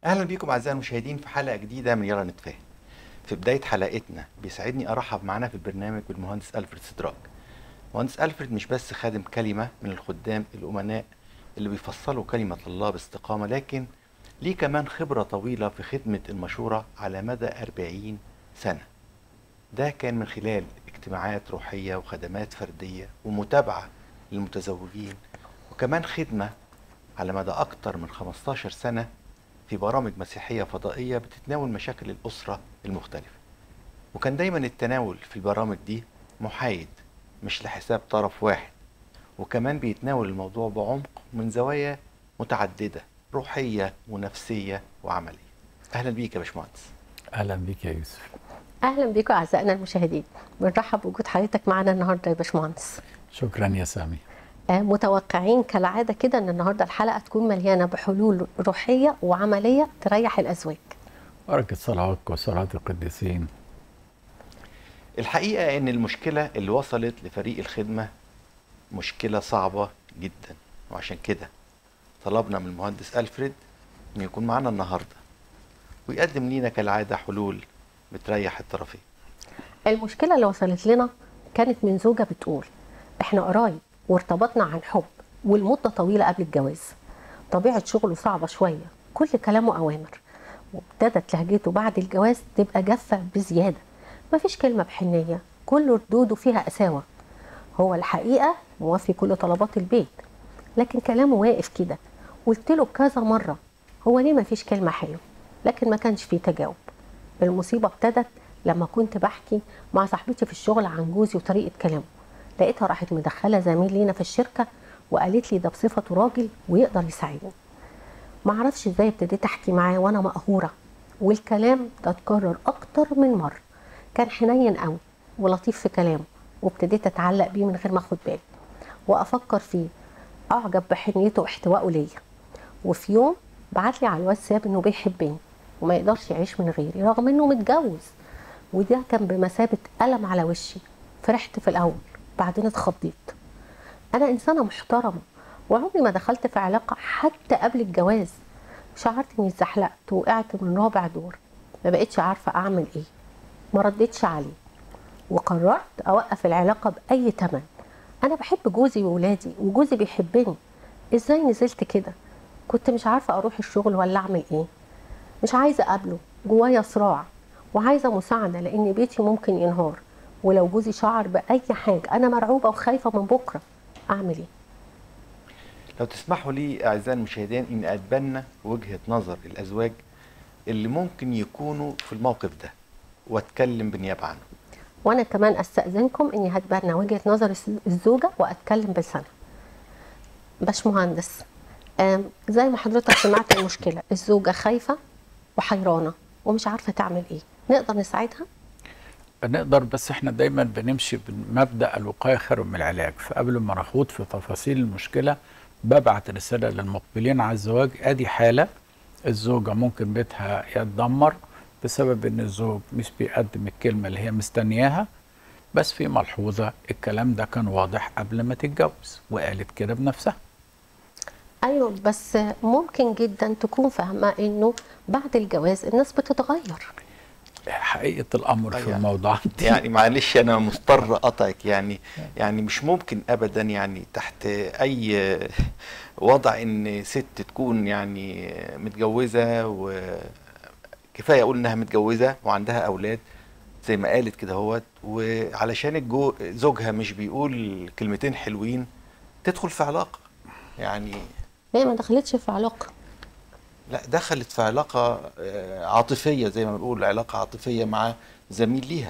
اهلا بيكم اعزائي المشاهدين في حلقه جديده من يلا نتفاهم في بدايه حلقتنا بيسعدني ارحب معنا في البرنامج بالمهندس الفريد سدراج مهندس الفريد مش بس خادم كلمه من الخدام الامناء اللي بيفصلوا كلمه الله باستقامه لكن ليه كمان خبره طويله في خدمه المشوره على مدى 40 سنه ده كان من خلال اجتماعات روحيه وخدمات فرديه ومتابعه للمتزوجين وكمان خدمه على مدى اكتر من 15 سنه في برامج مسيحية فضائية بتتناول مشاكل الأسرة المختلفة وكان دايما التناول في البرامج دي محايد مش لحساب طرف واحد وكمان بيتناول الموضوع بعمق من زوايا متعددة روحية ونفسية وعملية أهلا بيك يا باشمهندس اهلا بيك يا يوسف اهلا بيكم اعزائنا المشاهدين بنرحب بوجود حضرتك معنا النهارده يا باشمهندس شكرا يا سامي آه، متوقعين كالعاده كده ان النهارده الحلقه تكون مليانه بحلول روحيه وعمليه تريح الازواج بركة صلواتك وصلاة القديسين الحقيقة إن المشكلة اللي وصلت لفريق الخدمة مشكلة صعبة جدا وعشان كده طلبنا من المهندس ألفريد إنه يكون معنا النهاردة ويقدم لينا كالعادة حلول بتريح الطرفين المشكله اللي وصلت لنا كانت من زوجه بتقول احنا قرايب وارتبطنا عن حب والمده طويله قبل الجواز طبيعه شغله صعبه شويه كل كلامه اوامر وابتدت لهجته بعد الجواز تبقى جافه بزياده مفيش كلمه بحنيه كل ردوده فيها قساوه هو الحقيقه موفي كل طلبات البيت لكن كلامه واقف كده قلت له كذا مره هو ليه مفيش كلمه حلوه لكن ما كانش فيه تجاوب المصيبه ابتدت لما كنت بحكي مع صاحبتي في الشغل عن جوزي وطريقه كلامه لقيتها راحت مدخله زميل لينا في الشركه وقالت لي ده بصفته راجل ويقدر يساعدني ما اعرفش ازاي ابتديت احكي معاه وانا مقهوره والكلام ده اتكرر اكتر من مره كان حنين قوي ولطيف في كلامه وابتديت اتعلق بيه من غير ما اخد بالي وافكر فيه اعجب بحنيته واحتوائه ليا وفي يوم بعت لي على الواتساب انه بيحبني وما يقدرش يعيش من غيري رغم انه متجوز وده كان بمثابه قلم على وشي فرحت في الاول بعدين اتخضيت انا انسانه محترمه وعمري ما دخلت في علاقه حتى قبل الجواز شعرت اني اتزحلقت وقعت من رابع دور ما بقتش عارفه اعمل ايه ما ردتش عليه وقررت اوقف العلاقه باي تمن انا بحب جوزي وولادي وجوزي بيحبني ازاي نزلت كده كنت مش عارفه اروح الشغل ولا اعمل ايه مش عايزه اقابله جوايا صراع وعايزه مساعده لان بيتي ممكن ينهار ولو جوزي شعر باي حاجه انا مرعوبه وخايفه من بكره اعمل ايه لو تسمحوا لي أعزائي المشاهدين إن أتبنى وجهة نظر الأزواج اللي ممكن يكونوا في الموقف ده وأتكلم بالنيابة عنه وانا كمان استاذنكم اني هتبنى وجهه نظر الس- الزوجه واتكلم بلسانها باشمهندس آم، زي ما حضرتك سمعت المشكله الزوجه خايفه وحيرانه ومش عارفه تعمل ايه نقدر نساعدها نقدر بس احنا دايما بنمشي بمبدا الوقايه خير من العلاج فقبل ما نخوض في تفاصيل المشكله ببعت رساله للمقبلين على الزواج ادي حاله الزوجه ممكن بيتها يتدمر بسبب ان الزوج مش بيقدم الكلمه اللي هي مستنياها بس في ملحوظه الكلام ده كان واضح قبل ما تتجوز وقالت كده بنفسها ايوه بس ممكن جدا تكون فاهمه انه بعد الجواز الناس بتتغير حقيقه الامر في يعني- الموضوع يعني معلش انا مضطر اقطعك يعني يعني مش ممكن ابدا يعني تحت اي وضع ان ست تكون يعني متجوزه وكفايه اقول انها متجوزه وعندها اولاد زي ما قالت كده هوت وعلشان الجو زوجها مش بيقول كلمتين حلوين تدخل في علاقه يعني هي ما دخلتش في علاقه لا دخلت في علاقه آه، عاطفيه زي ما بنقول علاقه عاطفيه مع زميل ليها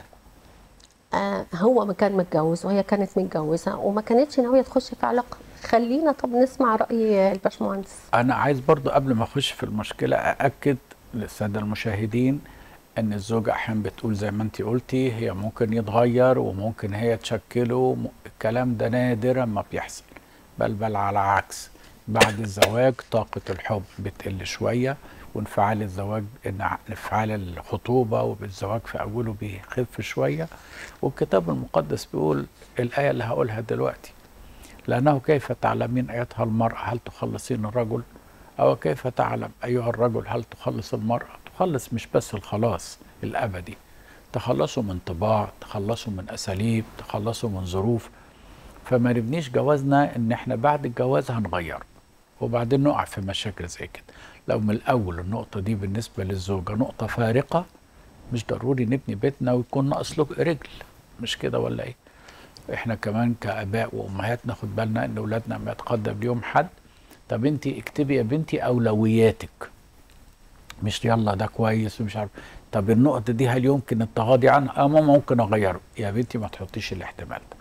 آه هو ما كان متجوز وهي كانت متجوزه وما كانتش ناويه تخش في علاقه خلينا طب نسمع راي الباشمهندس انا عايز برضو قبل ما اخش في المشكله ااكد للساده المشاهدين ان الزوجه احيانا بتقول زي ما انت قلتي هي ممكن يتغير وممكن هي تشكله م- الكلام ده نادرا ما بيحصل بل بل على عكس بعد الزواج طاقه الحب بتقل شويه وانفعال الزواج إن- انفعال الخطوبه وبالزواج في اوله بيخف شويه والكتاب المقدس بيقول الايه اللي هقولها دلوقتي لأنه كيف تعلمين أيتها المرأة هل تخلصين الرجل أو كيف تعلم أيها الرجل هل تخلص المرأة تخلص مش بس الخلاص الأبدي تخلصوا من طباع تخلصوا من أساليب تخلصوا من ظروف فما نبنيش جوازنا ان احنا بعد الجواز هنغيره وبعدين نقع في مشاكل زي كده لو من الاول النقطه دي بالنسبه للزوجه نقطه فارقه مش ضروري نبني بيتنا ويكون ناقص له رجل مش كده ولا ايه احنا كمان كاباء وامهات ناخد بالنا ان اولادنا ما يتقدم ليهم حد طب انت اكتبي يا بنتي اولوياتك مش يلا ده كويس ومش عارف طب النقطه دي هل يمكن التغاضي عنها اه ماما ممكن اغيره يا بنتي ما تحطيش الاحتمال ده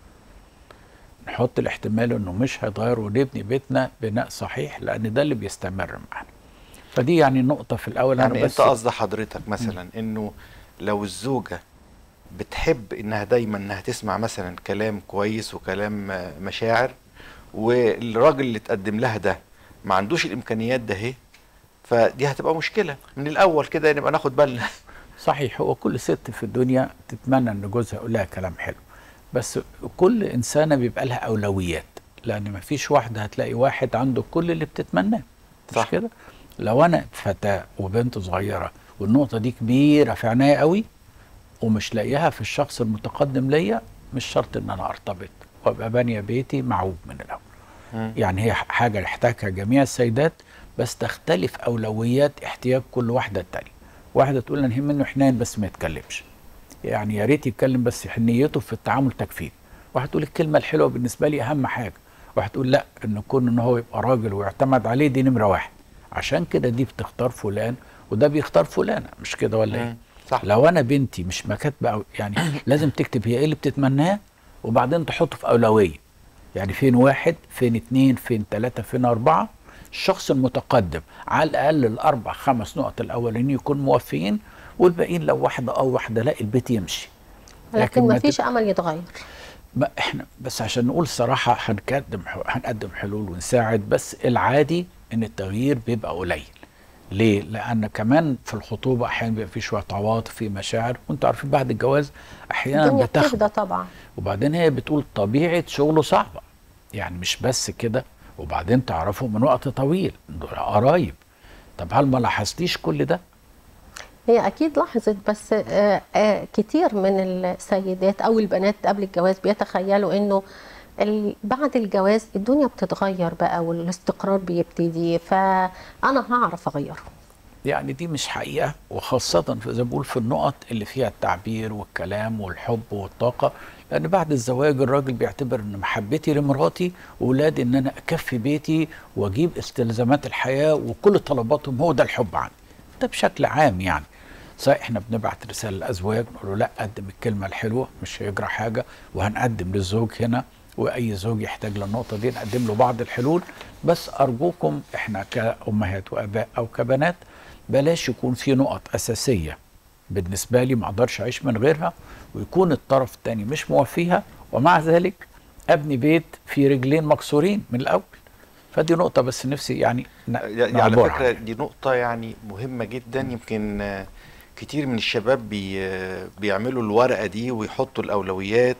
نحط الاحتمال انه مش هيتغير ونبني بيتنا بناء صحيح لان ده اللي بيستمر معانا فدي يعني نقطة في الأول يعني أنا انت بس قصد حضرتك مثلا انه لو الزوجه بتحب انها دايما انها تسمع مثلا كلام كويس وكلام آه، مشاعر والراجل اللي تقدم لها ده ما عندوش الامكانيات ده اهي فدي هتبقى مشكله من الاول كده نبقى ناخد بالنا صحيح هو كل ست في الدنيا تتمنى ان جوزها يقول لها كلام حلو بس كل انسانه بيبقى لها اولويات لان ما فيش واحده هتلاقي واحد عنده كل اللي بتتمناه مش صح. كده لو انا فتاه وبنت صغيره والنقطه دي كبيره في عينيا قوي ومش لاقيها في الشخص المتقدم ليا مش شرط ان انا ارتبط وابقى بانيه بيتي معوج من الاول مم. يعني هي حاجه يحتاجها جميع السيدات بس تختلف اولويات احتياج كل واحده التانية واحده تقول انا يهم منه حنين بس ما يتكلمش يعني يا ريت يتكلم بس حنيته في التعامل تكفيه واحد تقول الكلمه الحلوه بالنسبه لي اهم حاجه واحد تقول لا ان كون ان هو يبقى راجل ويعتمد عليه دي نمره واحد عشان كده دي بتختار فلان وده بيختار فلانه مش كده ولا ايه مم. صح لو انا بنتي مش ما كاتبه أو- يعني لازم تكتب هي ايه اللي بتتمناه وبعدين تحطه في اولويه يعني فين واحد فين اتنين فين تلاته فين اربعه الشخص المتقدم على الاقل الاربع خمس نقط الاولانيين يكون موفيين والباقيين لو واحده او واحده لا البيت يمشي لكن ما ما فيش امل يتغير ما احنا بس عشان نقول صراحه هنقدم هنقدم حلول ونساعد بس العادي ان التغيير بيبقى قليل ليه؟ لأن كمان في الخطوبة أحيانا بيبقى في شوية عواطف في مشاعر وأنتوا عارفين بعد الجواز أحيانا الدنيا بتاخد بتهدى طبعا وبعدين هي بتقول طبيعة شغله صعبة يعني مش بس كده وبعدين تعرفوا من وقت طويل دول قرايب طب هل ما لاحظتيش كل ده؟ هي اكيد لاحظت بس آه، آه، كتير من السيدات او البنات قبل الجواز بيتخيلوا انه ال- بعد الجواز الدنيا بتتغير بقى والاستقرار بيبتدي فانا هعرف اغيره يعني دي مش حقيقة وخاصة في زي ما بقول في النقط اللي فيها التعبير والكلام والحب والطاقة لأن بعد الزواج الراجل بيعتبر إن محبتي لمراتي وولادي إن أنا أكفي بيتي وأجيب استلزامات الحياة وكل طلباتهم هو ده الحب عندي ده بشكل عام يعني صحيح احنا بنبعت رسالة للأزواج نقول له لا قدم الكلمة الحلوة مش هيجرى حاجة وهنقدم للزوج هنا وأي زوج يحتاج للنقطة دي نقدم له بعض الحلول بس أرجوكم احنا كأمهات وآباء أو كبنات بلاش يكون في نقط أساسية بالنسبة لي ما أقدرش أعيش من غيرها ويكون الطرف الثاني مش موفيها ومع ذلك أبني بيت في رجلين مكسورين من الأول فدي نقطة بس نفسي يعني ن- يعني على نعبرها. فكرة دي نقطة يعني مهمة جدا يمكن آه، كتير من الشباب بي آه، بيعملوا الورقة دي ويحطوا الأولويات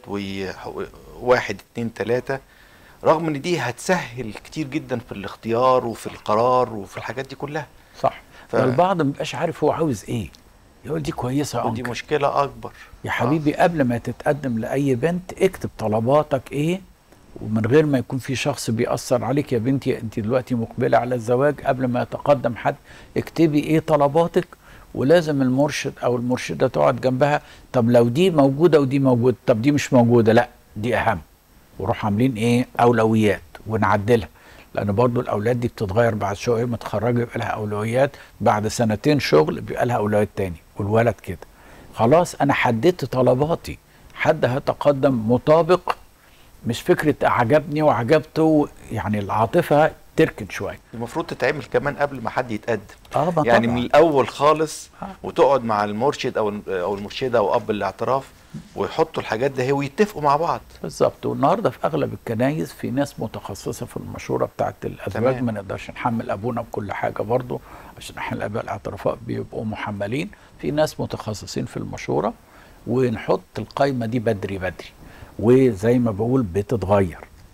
وواحد اتنين تلاتة رغم ان دي هتسهل كتير جدا في الاختيار وفي القرار وفي الحاجات دي كلها صح ف- فالبعض ما بيبقاش عارف هو عاوز ايه يقول دي كويسة يا ودي أنكل. مشكلة أكبر يا حبيبي قبل ما تتقدم لأي بنت اكتب طلباتك ايه ومن غير ما يكون في شخص بيأثر عليك يا بنتي انت دلوقتي مقبلة على الزواج قبل ما يتقدم حد اكتبي ايه طلباتك ولازم المرشد او المرشدة تقعد جنبها طب لو دي موجودة ودي موجودة طب دي مش موجودة لا دي اهم وروح عاملين ايه اولويات ونعدلها لان برضو الاولاد دي بتتغير بعد شويه متخرجه يبقى لها اولويات بعد سنتين شغل بيبقى لها اولويات تاني والولد كده خلاص انا حددت طلباتي حد هيتقدم مطابق مش فكره عجبني وعجبته يعني العاطفه تركن شويه المفروض تتعمل كمان قبل ما حد يتقدم اه ما يعني طبعاً. من الأول خالص آه. وتقعد مع المرشد أو أو المرشدة أو أب الاعتراف ويحطوا الحاجات ده ويتفقوا مع بعض بالظبط والنهارده في اغلب الكنايس في ناس متخصصه في المشوره بتاعه الازواج تمام. ما نقدرش نحمل ابونا بكل حاجه برضه عشان احنا الاباء الاعترافات بيبقوا محملين في ناس متخصصين في المشوره ونحط القايمه دي بدري بدري وزي ما بقول بتتغير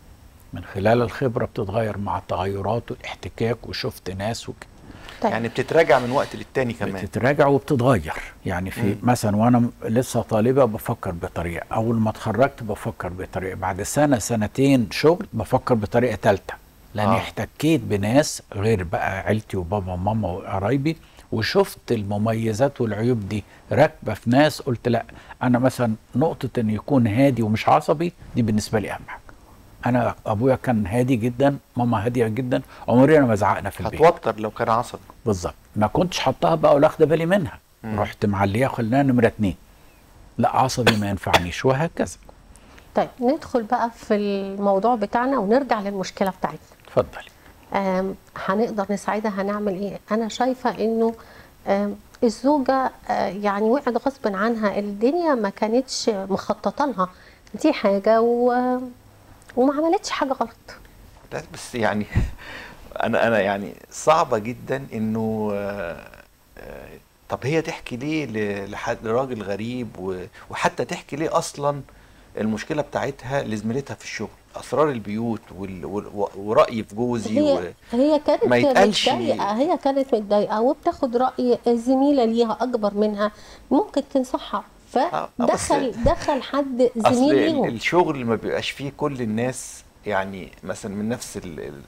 من خلال الخبره بتتغير مع التغيرات والاحتكاك وشفت ناس وك... طيب يعني بتتراجع من وقت للتاني كمان بتتراجع وبتتغير يعني في مم. مثلا وانا م- لسه طالبه بفكر بطريقه اول ما اتخرجت بفكر بطريقه بعد سنه سنتين شغل بفكر بطريقه ثالثه لاني آه. آه. احتكيت بناس غير بقى عيلتي وبابا وماما وقرايبي وشفت المميزات والعيوب دي راكبه في ناس قلت لا انا مثلا نقطه ان يكون هادي ومش عصبي دي بالنسبه لي اهم حاجه انا ابويا كان هادي جدا ماما هاديه جدا عمرنا ما زعقنا في البيت هتوتر لو كان عصبي بالظبط ما كنتش حطها بقى ولا اخده بالي منها مم. رحت معليها خليها نمره اتنين لا عصبي ما ينفعنيش وهكذا طيب ندخل بقى في الموضوع بتاعنا ونرجع للمشكله بتاعتنا اتفضلي آم، هنقدر نساعدها هنعمل ايه انا شايفه انه آم، الزوجه آه، يعني وقعت غصب عنها الدنيا ما كانتش مخططه لها دي حاجه و... وما عملتش حاجه غلط لا بس يعني انا انا يعني صعبه جدا انه آه، آه، طب هي تحكي ليه ل- لحد لراجل غريب و- وحتى تحكي ليه اصلا المشكله بتاعتها لزميلتها في الشغل اسرار البيوت وال- وال- ورأيي في جوزي و... هي هي كانت ما يتقالش- متضايقه هي كانت متضايقه وبتاخد راي زميله ليها اكبر منها ممكن تنصحها آه، آه، بس- فدخل دخل حد اصل زميل ال- ليهم الشغل ما بيبقاش فيه كل الناس يعني مثلا من نفس ال ال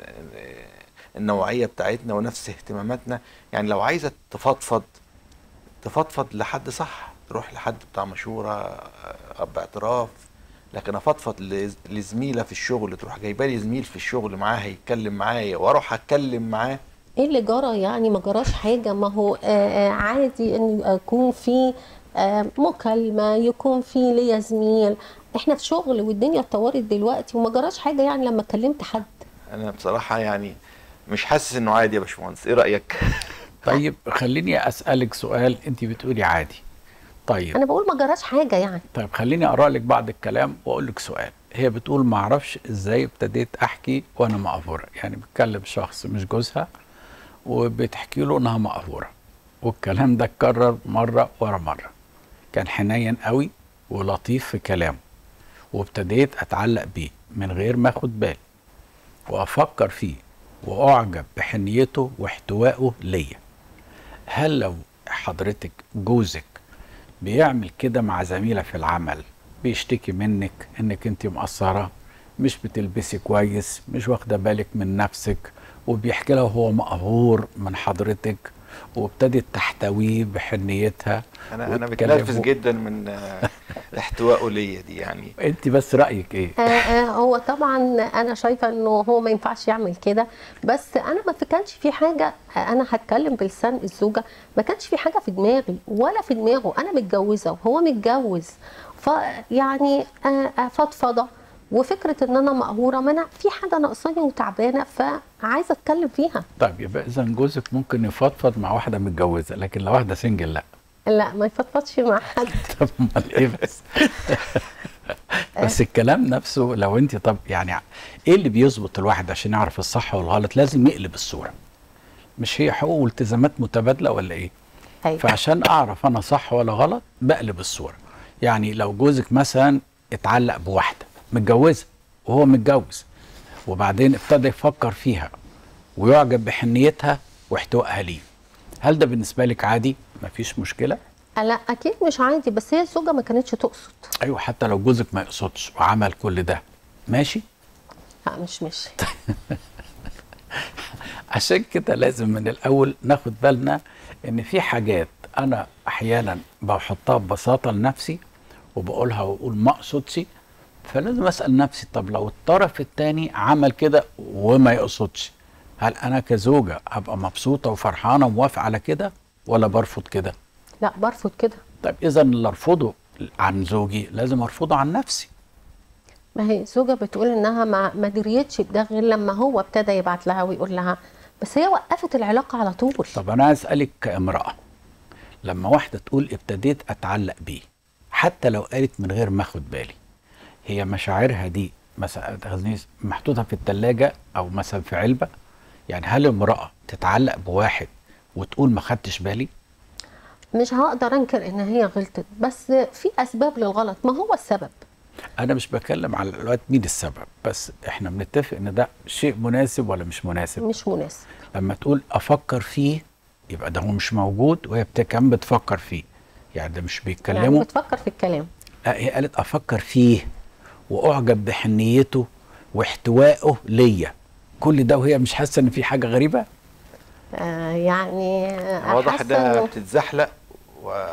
النوعيه بتاعتنا ونفس اهتماماتنا يعني لو عايزه تفضفض تفضفض لحد صح تروح لحد بتاع مشوره اب اعتراف لكن افضفض لز- لزميله في الشغل تروح جايبه لي زميل في الشغل معاها يتكلم معايا واروح اتكلم معاه ايه اللي جرى يعني ما جراش حاجه ما هو آه، آه، عادي ان يكون في آه، مكالمه يكون في ليا زميل احنا في شغل والدنيا اتطورت دلوقتي وما جراش حاجه يعني لما كلمت حد انا بصراحه يعني مش حاسس انه عادي يا باشمهندس ايه رايك طيب خليني اسالك سؤال انت بتقولي عادي طيب انا بقول ما جراش حاجه يعني طيب خليني اقرا لك بعض الكلام واقول لك سؤال هي بتقول ما اعرفش ازاي ابتديت احكي وانا مقهوره يعني بتكلم شخص مش جوزها وبتحكي له انها مقهوره والكلام ده اتكرر مره ورا مره كان حنين قوي ولطيف في كلامه وابتديت اتعلق بيه من غير ما اخد بالي وافكر فيه واعجب بحنيته واحتوائه ليا هل لو حضرتك جوزك بيعمل كده مع زميلة في العمل بيشتكي منك انك انت مقصرة مش بتلبسي كويس مش واخدة بالك من نفسك وبيحكي لها هو مقهور من حضرتك وابتدت تحتويه بحنيتها انا انا وتكلمه. بتنرفز جدا من آه، احتوائه ليا دي يعني انت بس رأيك ايه آه آه هو طبعا انا شايفه انه هو ما ينفعش يعمل كده بس انا ما في- كانش في حاجه آه، انا هتكلم بلسان الزوجه ما كانش في حاجه في دماغي ولا في دماغه انا متجوزه وهو متجوز فيعني آه آه فضفضه وفكره ان انا مقهوره ما انا في حاجه ناقصاني وتعبانه فعايزه اتكلم فيها طيب يبقى اذا جوزك ممكن يفضفض مع واحدة متجوزة لكن لو واحدة سنجل لا لا ما يفضفضش مع حد طب امال ايه بس بس الكلام نفسه لو انت طب يعني ايه اللي بيظبط الواحد عشان يعرف الصح والغلط لازم يقلب الصوره مش هي حقوق والتزامات متبادله ولا ايه أيوة. فعشان اعرف انا صح ولا غلط بقلب الصوره يعني لو جوزك مثلا اتعلق بواحده متجوزه وهو متجوز وبعدين ابتدى يفكر فيها ويعجب بحنيتها واحتوائها ليه هل ده بالنسبه لك عادي مفيش مشكله لا اكيد مش عادي بس هي الزوجه ما كانتش تقصد ايوه حتى لو جوزك ما يقصدش وعمل كل ده ماشي لا مش ماشي عشان كده لازم من الاول ناخد بالنا ان في حاجات انا احيانا بحطها ببساطه لنفسي وبقولها واقول ما اقصدش فلازم اسال نفسي طب لو الطرف الثاني عمل كده وما يقصدش هل انا كزوجه ابقى مبسوطه وفرحانه وموافقه على كده ولا برفض كده لا برفض كده طيب اذا اللي ارفضه عن زوجي لازم ارفضه عن نفسي ما هي الزوجه بتقول انها ما ما دريتش بده غير لما هو ابتدى يبعت لها ويقول لها بس هي وقفت العلاقه على طول طب انا عايز اسالك كامراه لما واحده تقول ابتديت اتعلق بيه حتى لو قالت من غير ما اخد بالي هي مشاعرها دي مثلا تاخذني محطوطه في الثلاجه او مثلا في علبه يعني هل امراه تتعلق بواحد وتقول ما خدتش بالي مش هقدر انكر ان هي غلطت بس في اسباب للغلط ما هو السبب انا مش بتكلم على الوقت مين السبب بس احنا بنتفق ان ده شيء مناسب ولا مش مناسب مش مناسب لما تقول افكر فيه يبقى ده هو مش موجود وهي بت- كمان بتفكر فيه يعني ده مش يعني بيتكلموا بتفكر في الكلام لا هي قالت افكر فيه واعجب بحنيته واحتوائه ليا كل ده وهي مش حاسه ان في حاجه غريبه آه يعني آه، واضح حاسة ده إنه- بتتزحلق و...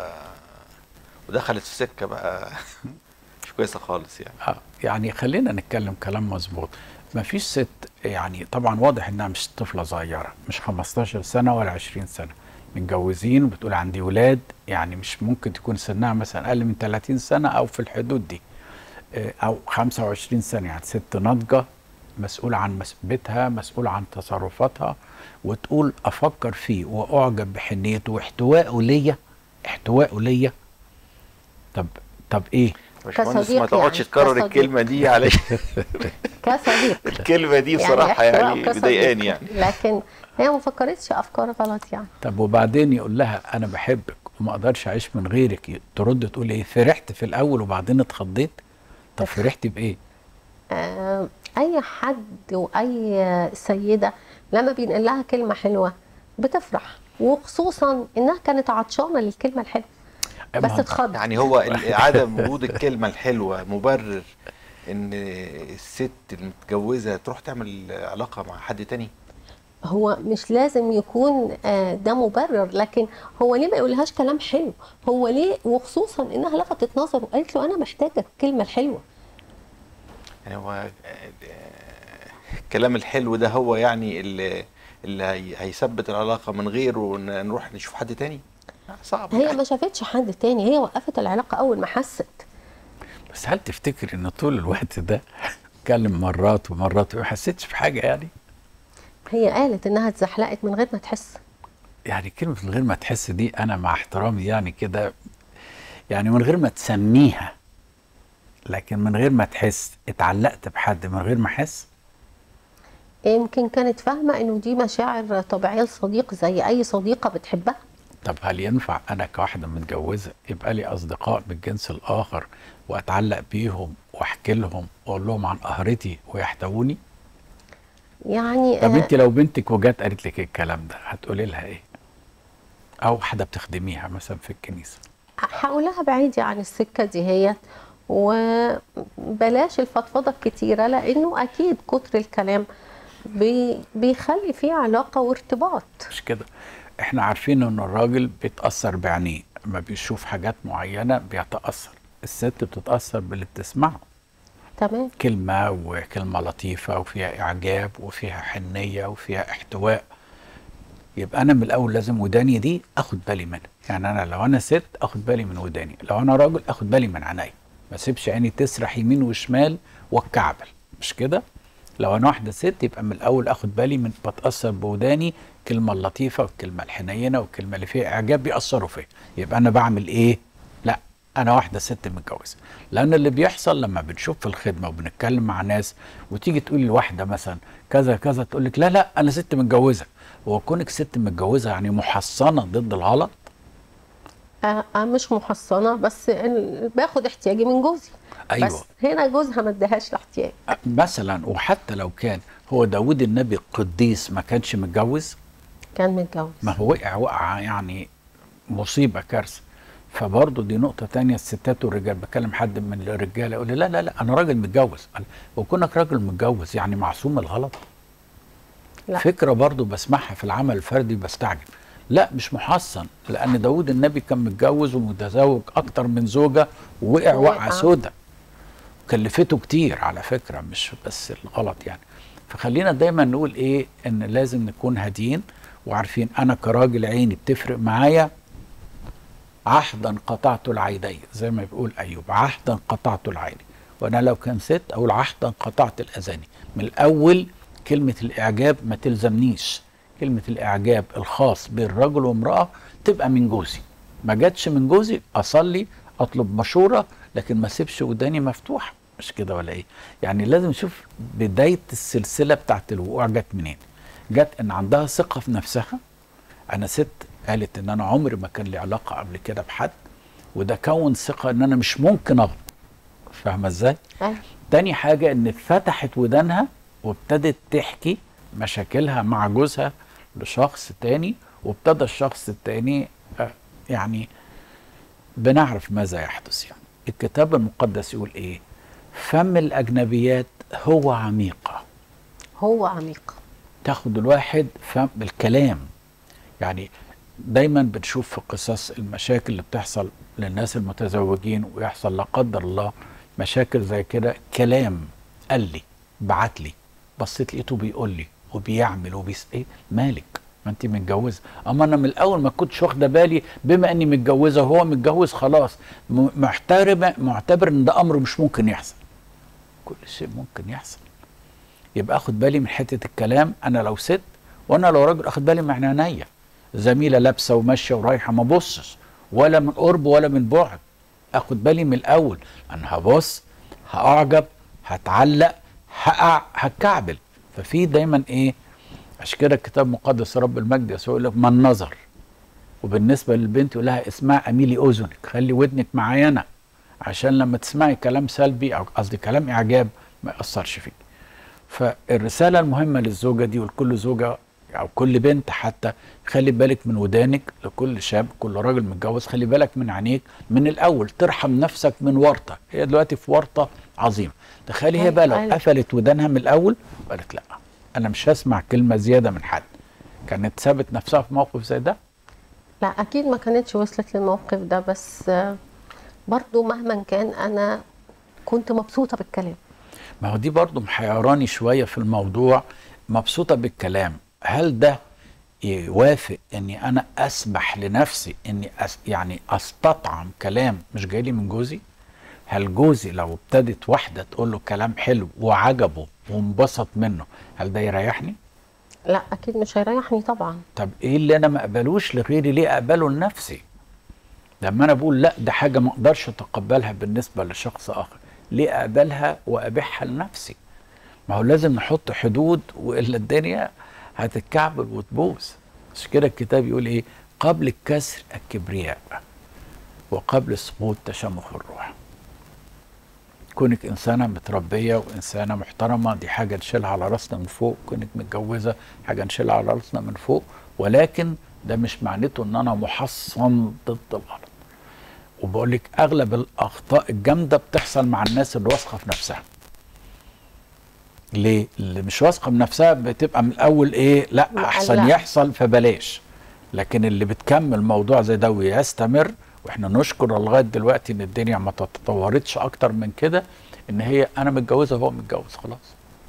ودخلت في سكه بقى مش كويسه خالص يعني آه يعني خلينا نتكلم كلام مظبوط ما فيش ست يعني طبعا واضح انها مش طفله صغيره مش 15 سنه ولا 20 سنه متجوزين وبتقول عندي ولاد يعني مش ممكن تكون سنها مثلا اقل من 30 سنه او في الحدود دي آه، او 25 سنه يعني ست ناضجه مسؤول عن مس- بيتها مسؤول عن تصرفاتها وتقول افكر فيه واعجب بحنيته واحتوائه ليا احتوائه ليا طب طب ايه باشمهندس كصديق ما تقعدش يعني، تكرر كصديق. الكلمه دي على كصديق الكلمه دي بصراحه احتواء يعني كصديق. مضايقاني يعني لكن هي ما فكرتش افكار غلط يعني طب وبعدين يقول لها انا بحبك وما اقدرش اعيش من غيرك ترد تقول ايه فرحت في الاول وبعدين اتخضيت طب فرحت بايه آه، اي حد واي سيده لما بينقل لها كلمه حلوه بتفرح وخصوصا انها كانت عطشانه للكلمه الحلوه ما بس هو- اتخض يعني هو ال- عدم وجود الكلمه الحلوه مبرر ان الست المتجوزه تروح تعمل علاقه مع حد تاني هو مش لازم يكون آه، ده مبرر لكن هو ليه ما يقولهاش كلام حلو هو ليه وخصوصا انها لفتت نظره وقالت له انا محتاجه الكلمه الحلوه يعني هو آه، الكلام الحلو ده هو يعني اللي اللي هي- هيثبت العلاقه من غيره ون- نروح نشوف حد تاني صعب هي يعني. ما شافتش حد تاني هي وقفت العلاقه اول ما حست بس هل تفتكر ان طول الوقت ده اتكلم مرات ومرات وما حسيتش بحاجه يعني هي قالت انها اتزحلقت من غير ما تحس يعني كلمه من غير ما تحس دي انا مع احترامي يعني كده يعني من غير ما تسميها لكن من غير ما تحس اتعلقت بحد من غير ما احس يمكن كانت فاهمه انه دي مشاعر طبيعيه لصديق زي اي صديقه بتحبها طب هل ينفع انا كواحده متجوزه يبقى لي اصدقاء بالجنس الاخر واتعلق بيهم واحكي لهم واقول لهم عن قهرتي ويحتووني يعني طب آه، انت لو بنتك وجت قالت لك الكلام ده هتقولي لها ايه او واحده بتخدميها مثلا في الكنيسه هقولها بعيدي عن السكه دي هي وبلاش الفضفضه الكتيره لانه اكيد كتر الكلام بي بيخلي فيه علاقه وارتباط مش كده احنا عارفين ان الراجل بيتاثر بعينيه اما بيشوف حاجات معينه بيتاثر الست بتتاثر باللي بتسمعه تمام كلمه وكلمه لطيفه وفيها اعجاب وفيها حنيه وفيها احتواء يبقى انا من الاول لازم وداني دي اخد بالي منها يعني انا لو انا ست اخد بالي من وداني لو انا راجل اخد بالي من عيني ما اسيبش عيني تسرح يمين وشمال والكعبل مش كده لو انا واحده ست يبقى من الاول اخد بالي من بتاثر بوداني الكلمه اللطيفه والكلمه الحنينه والكلمه اللي فيها اعجاب بيأثروا فيا يبقى انا بعمل ايه لا انا واحده ست متجوزه لان اللي بيحصل لما بنشوف في الخدمه وبنتكلم مع ناس وتيجي تقولي لواحده مثلا كذا كذا تقول لك لا لا انا ست متجوزه هو كونك ست متجوزه يعني محصنه ضد الغلط آه آه مش محصنه بس ال- باخد احتياجي من جوزي ايوه بس هنا جوزها ما اداهاش الاحتياج مثلا وحتى لو كان هو داود النبي القديس ما كانش متجوز كان متجوز ما هو وقع وقع يعني مصيبه كارثه فبرضه دي نقطه تانية الستات والرجال بكلم حد من الرجاله يقول لي لا لا لا انا راجل متجوز قال وكونك راجل متجوز يعني معصوم من الغلط لا. فكره برضه بسمعها في العمل الفردي بستعجب لا مش محصن لان داود النبي كان متجوز ومتزوج اكتر من زوجه ووقع وقع. وقعه سودة كلفته كتير على فكره مش بس الغلط يعني فخلينا دايما نقول ايه ان لازم نكون هاديين وعارفين انا كراجل عيني بتفرق معايا عهدا قطعت العينين زي ما بيقول ايوب عهدا قطعت العين وانا لو كان ست اقول عهدا قطعت الاذان من الاول كلمه الاعجاب ما تلزمنيش كلمه الاعجاب الخاص بين رجل وامراه تبقى من جوزي ما جاتش من جوزي اصلي اطلب مشوره لكن ما اسيبش وداني مفتوحه مش كده ولا ايه يعني لازم نشوف بدايه السلسله بتاعت الوقوع جت منين جت ان عندها ثقه في نفسها انا ست قالت ان انا عمري ما كان لي علاقه قبل كده بحد وده كون ثقه ان انا مش ممكن اغلط فاهمه ازاي أيوة. تاني حاجه ان فتحت ودانها وابتدت تحكي مشاكلها مع جوزها لشخص تاني وابتدى الشخص التاني آه، يعني بنعرف ماذا يحدث يعني الكتاب المقدس يقول ايه فم الاجنبيات هو عميقه هو عميق تاخد الواحد فم بالكلام يعني دايما بنشوف في قصص المشاكل اللي بتحصل للناس المتزوجين ويحصل لا قدر الله مشاكل زي كده كلام قال لي بعت لي بصيت لقيته بيقول لي وبيعمل وبيس ايه مالك ما انت متجوزه اما انا من الاول ما كنتش واخده بالي بما اني متجوزه وهو متجوز خلاص م- محترمه معتبر ان ده امر مش ممكن يحصل كل شيء ممكن يحصل يبقى اخد بالي من حته الكلام انا لو ست وانا لو راجل اخد بالي من عينيا زميله لابسه وماشيه ورايحه ما ابصش ولا من قرب ولا من بعد اخد بالي من الاول انا هبص هاعجب هتعلق هقع هتكعبل ففي دايما ايه عشان كده الكتاب المقدس رب المجد يسوع يقول لك من نظر وبالنسبه للبنت يقول لها اسمعي اميلي اذنك خلي ودنك معايا انا عشان لما تسمعي كلام سلبي او قصدي كلام اعجاب ما ياثرش فيك فالرساله المهمه للزوجه دي ولكل زوجه او كل بنت حتى خلي بالك من ودانك لكل شاب كل راجل متجوز خلي بالك من عينيك من الاول ترحم نفسك من ورطه هي دلوقتي في ورطه عظيمه تخيلي هي بقى لو أيوة. قفلت ودانها من الاول وقالت لا انا مش هسمع كلمه زياده من حد كانت سابت نفسها في موقف زي ده لا اكيد ما كانتش وصلت للموقف ده بس آه، برضو مهما كان انا كنت مبسوطه بالكلام ما هو دي برضو محيراني شوية في الموضوع مبسوطة بالكلام هل ده يوافق اني انا اسمح لنفسي اني أس يعني استطعم كلام مش جاي لي من جوزي هل جوزي لو ابتدت واحدة تقول له كلام حلو وعجبه وانبسط منه هل ده يريحني لا اكيد مش هيريحني طبعا طب ايه اللي انا ما اقبلوش لغيري ليه اقبله لنفسي لما انا بقول لا ده حاجه ما اقدرش اتقبلها بالنسبه لشخص اخر ليه اقبلها وابيعها لنفسي ما هو لازم نحط حدود والا الدنيا هتتكعبل وتبوظ عشان كده الكتاب يقول ايه قبل الكسر الكبرياء وقبل السقوط تشمخ الروح كونك انسانه متربيه وانسانه محترمه دي حاجه نشيلها على راسنا من فوق كونك متجوزه حاجه نشيلها على راسنا من فوق ولكن ده مش معناته ان انا محصن ضد الغلط وبقول لك اغلب الاخطاء الجامده بتحصل مع الناس اللي واثقه في نفسها ليه اللي مش واثقه من نفسها بتبقى من الاول ايه لا احسن لا. يحصل فبلاش لكن اللي بتكمل موضوع زي ده ويستمر واحنا نشكر لغايه دلوقتي ان الدنيا ما تطورتش اكتر من كده ان هي انا متجوزه وهو متجوز خلاص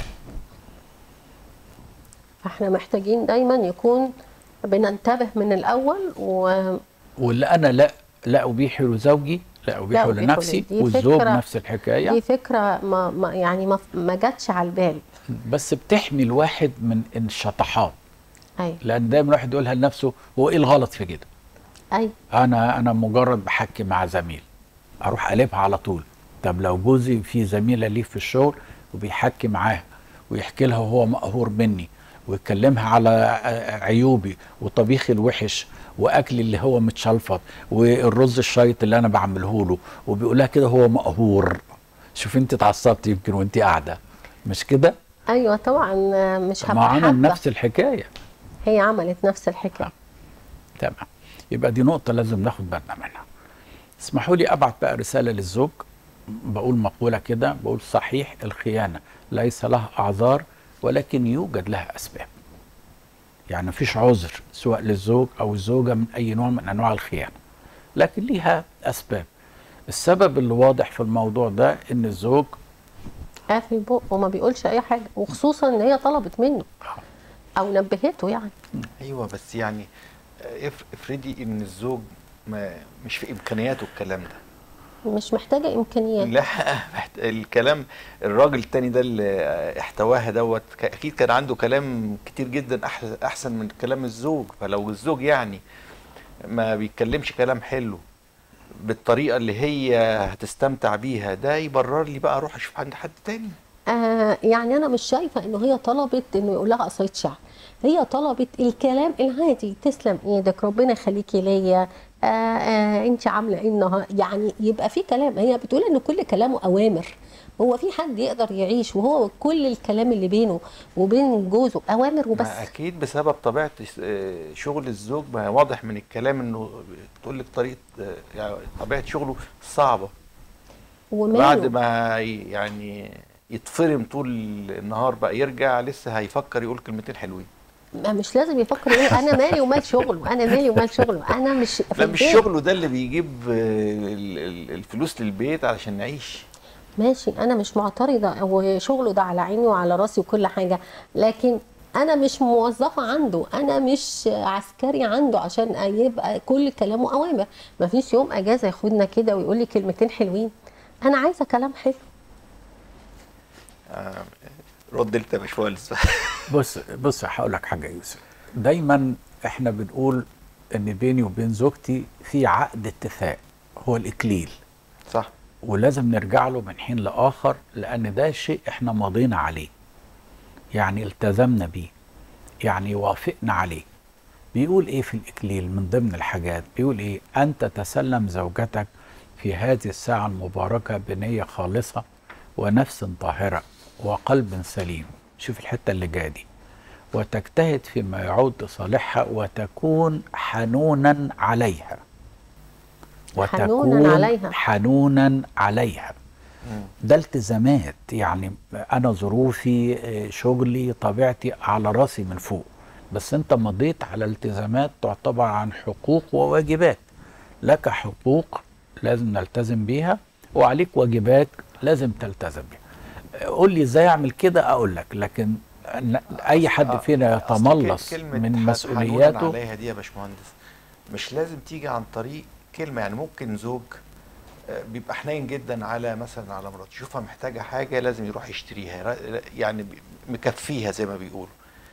احنا محتاجين دايما يكون بننتبه من الاول و واللي انا لا لا ابيحه لزوجي لا ابيحه أبيحه لنفسي لي. دي والزوج فكرة- نفس الحكايه دي فكره ما, ما يعني ما, ما جاتش على البال بس بتحمي الواحد من الشطحات ايوه لان دايما الواحد يقولها لنفسه هو ايه الغلط في كده ايوه انا انا مجرد بحكي مع زميل اروح قلبها على طول طب لو جوزي في زميله ليه في الشغل وبيحكي معاها ويحكي لها وهو مقهور مني ويكلمها على ع- عيوبي وطبيخي الوحش واكلي اللي هو متشلفط والرز الشايط اللي انا بعمله له وبيقولها كده هو مقهور شوف انت اتعصبت يمكن وانت قاعده مش كده ايوه طبعا آه، مش ما هبقى عمل حابة. نفس الحكايه هي عملت نفس الحكايه تمام يبقى دي نقطة لازم ناخد بالنا منها اسمحوا لي أبعت بقى رسالة للزوج بقول مقولة كده بقول صحيح الخيانة ليس لها أعذار ولكن يوجد لها أسباب يعني مفيش عذر سواء للزوج أو الزوجة من أي نوع من أنواع الخيانة لكن ليها أسباب السبب اللي واضح في الموضوع ده إن الزوج قافل بقه وما بيقولش اي حاجه وخصوصا ان هي طلبت منه او نبهته يعني ايوه بس يعني آه، اف- افرضي ان الزوج ما مش في امكانياته الكلام ده مش محتاجه امكانيات لا محت- الكلام الراجل التاني ده اللي احتواها دوت ك- اكيد كان عنده كلام كتير جدا أح- احسن من كلام الزوج فلو الزوج يعني ما بيتكلمش كلام حلو بالطريقه اللي هي هتستمتع بيها ده يبرر لي بقى اروح اشوف عند حد تاني آه يعني انا مش شايفه انه هي طلبت انه يقول لها قصايد شعر هي طلبت الكلام العادي تسلم ايدك ربنا يخليكي ليا آه آه انت عامله ايه النهار يعني يبقى في كلام هي بتقول ان كل كلامه اوامر هو في حد يقدر يعيش وهو كل الكلام اللي بينه وبين جوزه اوامر وبس ما اكيد بسبب طبيعه آه، شغل الزوج ما واضح من الكلام انه تقول لك طريقه آه، يعني طبيعه شغله صعبه وماله بعد ما ي- يعني يتفرم طول النهار بقى يرجع لسه هيفكر يقول كلمتين حلوين ما مش لازم يفكر يقول انا مالي ومال شغله انا مالي ومال شغله انا مش في لا مش البيت. شغله ده اللي بيجيب آه، ال- ال- الفلوس للبيت علشان نعيش ماشي انا مش معترضه وشغله ده على عيني وعلى راسي وكل حاجه لكن انا مش موظفه عنده انا مش عسكري عنده عشان يبقى كل كلامه اوامر ما فيش يوم اجازه ياخدنا كده ويقول لي كلمتين حلوين انا عايزه كلام حلو رد انت يا باشمهندس بص بص هقول لك حاجه يا يوسف دايما احنا بنقول ان بيني وبين زوجتي في عقد اتفاق هو الاكليل صح ولازم نرجع له من حين لاخر لان ده شيء احنا مضينا عليه يعني التزمنا بيه يعني وافقنا عليه بيقول ايه في الاكليل من ضمن الحاجات بيقول ايه ان تتسلم زوجتك في هذه الساعه المباركه بنيه خالصه ونفس طاهره وقلب سليم شوف الحته اللي جايه دي وتجتهد فيما يعود لصالحها وتكون حنونا عليها حنوناً عليها. حنونا عليها ده التزامات يعني انا ظروفي آه، شغلي طبيعتي على راسي من فوق بس انت مضيت على التزامات تعتبر عن حقوق وواجبات لك حقوق لازم نلتزم بيها وعليك واجبات لازم تلتزم بيها قول لي ازاي اعمل كده اقول لك لكن ن- اي حد فينا أصل يتملص كلمة من حنوناً مسؤولياته عليها دي يا باشمهندس مش لازم تيجي عن طريق كلمة يعني ممكن زوج آه، بيبقى حنين جدا على مثلا على مراته يشوفها محتاجة حاجة لازم يروح يشتريها را- يعني بي- مكفيها زي ما بيقولوا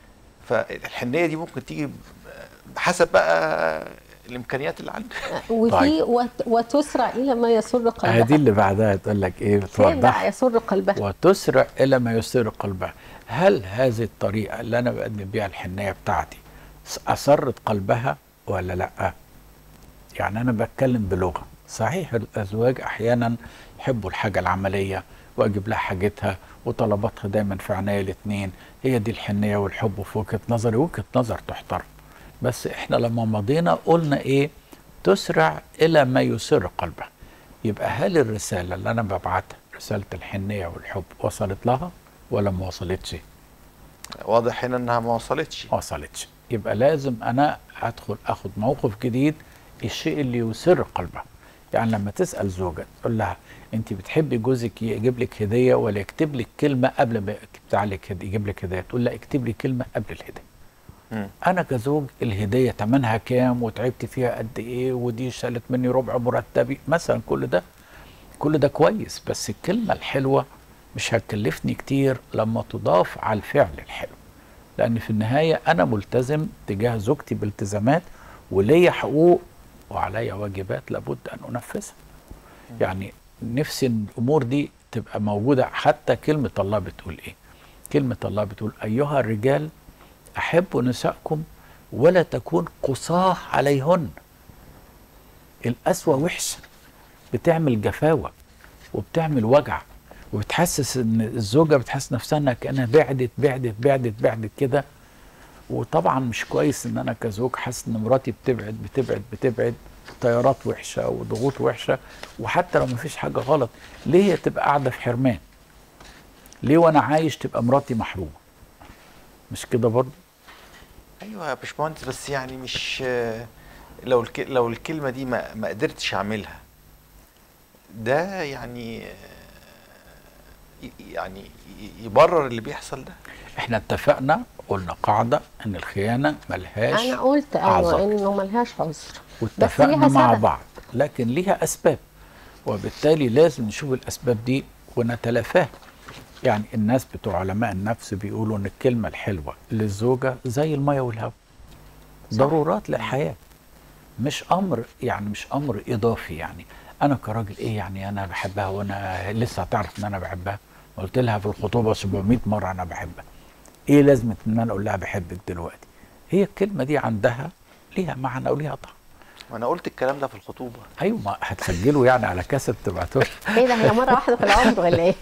فالحنية دي ممكن تيجي ب- بحسب بقى الإمكانيات اللي عنده وفي طيب. وت- وتسرع الى ما يسر هذه قلبها اللي بعدها تقول لك ايه فين بقى بتوضح يسر قلبها وتسرع الى ما يسر قلبها هل هذه الطريقه اللي انا بقدم بيها الحنيه بتاعتي س- اثرت قلبها ولا لا يعني انا بتكلم بلغه صحيح الازواج احيانا يحبوا الحاجه العمليه واجيب لها حاجتها وطلباتها دايما في عناية الاثنين هي دي الحنيه والحب في وجهه نظري وجهه نظر تحترم بس احنا لما مضينا قلنا ايه تسرع الى ما يسر قلبها يبقى هل الرساله اللي انا ببعتها رساله الحنيه والحب وصلت لها ولا ما وصلتش؟ واضح هنا إنها ما وصلتش ما وصلتش يبقى لازم انا ادخل اخد موقف جديد الشيء اللي يسر قلبها يعني لما تسال زوجة تقول لها انت بتحبي جوزك يجيب لك هديه ولا يكتب لك كلمه قبل ما يكتب لك هدية يجيب لك هديه تقول لا اكتب لي كلمه قبل الهديه مم. انا كزوج الهديه ثمنها كام وتعبت فيها قد ايه ودي شالت مني ربع مرتبي مثلا كل ده كل ده كويس بس الكلمه الحلوه مش هتكلفني كتير لما تضاف على الفعل الحلو لان في النهايه انا ملتزم تجاه زوجتي بالتزامات وليا حقوق وعليا واجبات لابد ان انفذها يعني نفسي إن الامور دي تبقى موجوده حتى كلمه الله بتقول ايه كلمه الله بتقول ايها الرجال احبوا نسائكم ولا تكون قصاه عليهن القسوه وحشه بتعمل جفاوه وبتعمل وجع وبتحسس ان الزوجه بتحس نفسها انها كانها بعدت بعدت بعدت بعدت كده وطبعا مش كويس ان انا كزوج حاسس ان مراتي بتبعد بتبعد بتبعد طيارات وحشه وضغوط وحشه وحتى لو مفيش حاجه غلط ليه هي تبقى قاعده في حرمان؟ ليه وانا عايش تبقى مراتي محرومه؟ مش كده برضه؟ ايوه يا باشمهندس بس يعني مش لو الك... لو الكلمه دي ما, ما قدرتش اعملها ده يعني ي- يعني ي- يبرر اللي بيحصل ده احنا اتفقنا قلنا قاعده ان الخيانه ملهاش انا قلت أعذار. ايوه انه ملهاش عذر واتفقنا ليها مع سبب. بعض لكن ليها اسباب وبالتالي لازم نشوف الاسباب دي ونتلافاها يعني الناس بتوع علماء النفس بيقولوا ان الكلمه الحلوه للزوجه زي الميه والهواء ضرورات للحياه مش امر يعني مش امر اضافي يعني انا كراجل ايه يعني انا بحبها وانا لسه هتعرف ان انا بحبها قلت لها في الخطوبه 700 مره انا بحبك ايه لازمه ان انا اقول لها بحبك دلوقتي هي الكلمه دي عندها ليها معنى وليها طعم وانا قلت الكلام ده في الخطوبه ايوه ما هتسجله يعني على كاسيت تبعته لها. ايه ده هي مره واحده في العمر ولا ايه؟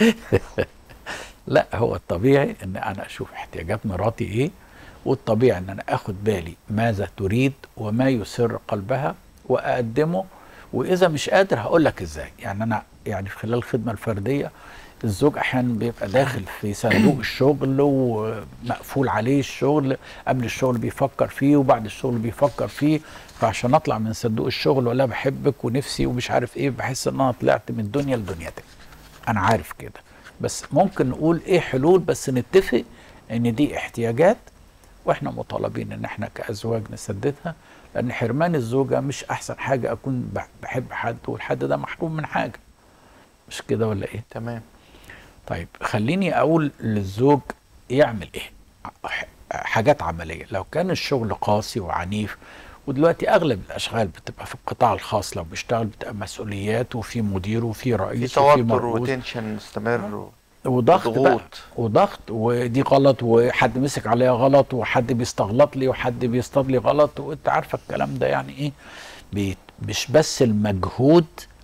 لا هو الطبيعي ان انا اشوف احتياجات مراتي ايه والطبيعي ان انا اخد بالي ماذا تريد وما يسر قلبها واقدمه واذا مش قادر هقول لك ازاي يعني انا يعني في خلال الخدمه الفرديه الزوج احيانا بيبقى داخل في صندوق الشغل ومقفول عليه الشغل قبل الشغل بيفكر فيه وبعد الشغل بيفكر فيه فعشان اطلع من صندوق الشغل ولا بحبك ونفسي ومش عارف ايه بحس ان انا طلعت من الدنيا لدنيا تاني انا عارف كده بس ممكن نقول ايه حلول بس نتفق ان دي احتياجات واحنا مطالبين ان احنا كازواج نسددها لان حرمان الزوجه مش احسن حاجه اكون بح- بحب حد والحد ده محروم من حاجه مش كده ولا ايه تمام طيب خليني اقول للزوج يعمل ايه ح- حاجات عمليه لو كان الشغل قاسي وعنيف ودلوقتي اغلب الاشغال بتبقى في القطاع الخاص لو بيشتغل بتبقى مسؤوليات وفي مدير وفي في رئيس وفي توتر مرؤوس وتنشن مستمر وضغط بقى وضغوط. وضغط ودي غلط وحد مسك عليها غلط وحد بيستغلط لي وحد بيصطاد لي غلط وانت عارفه الكلام ده يعني ايه بي- مش بس المجهود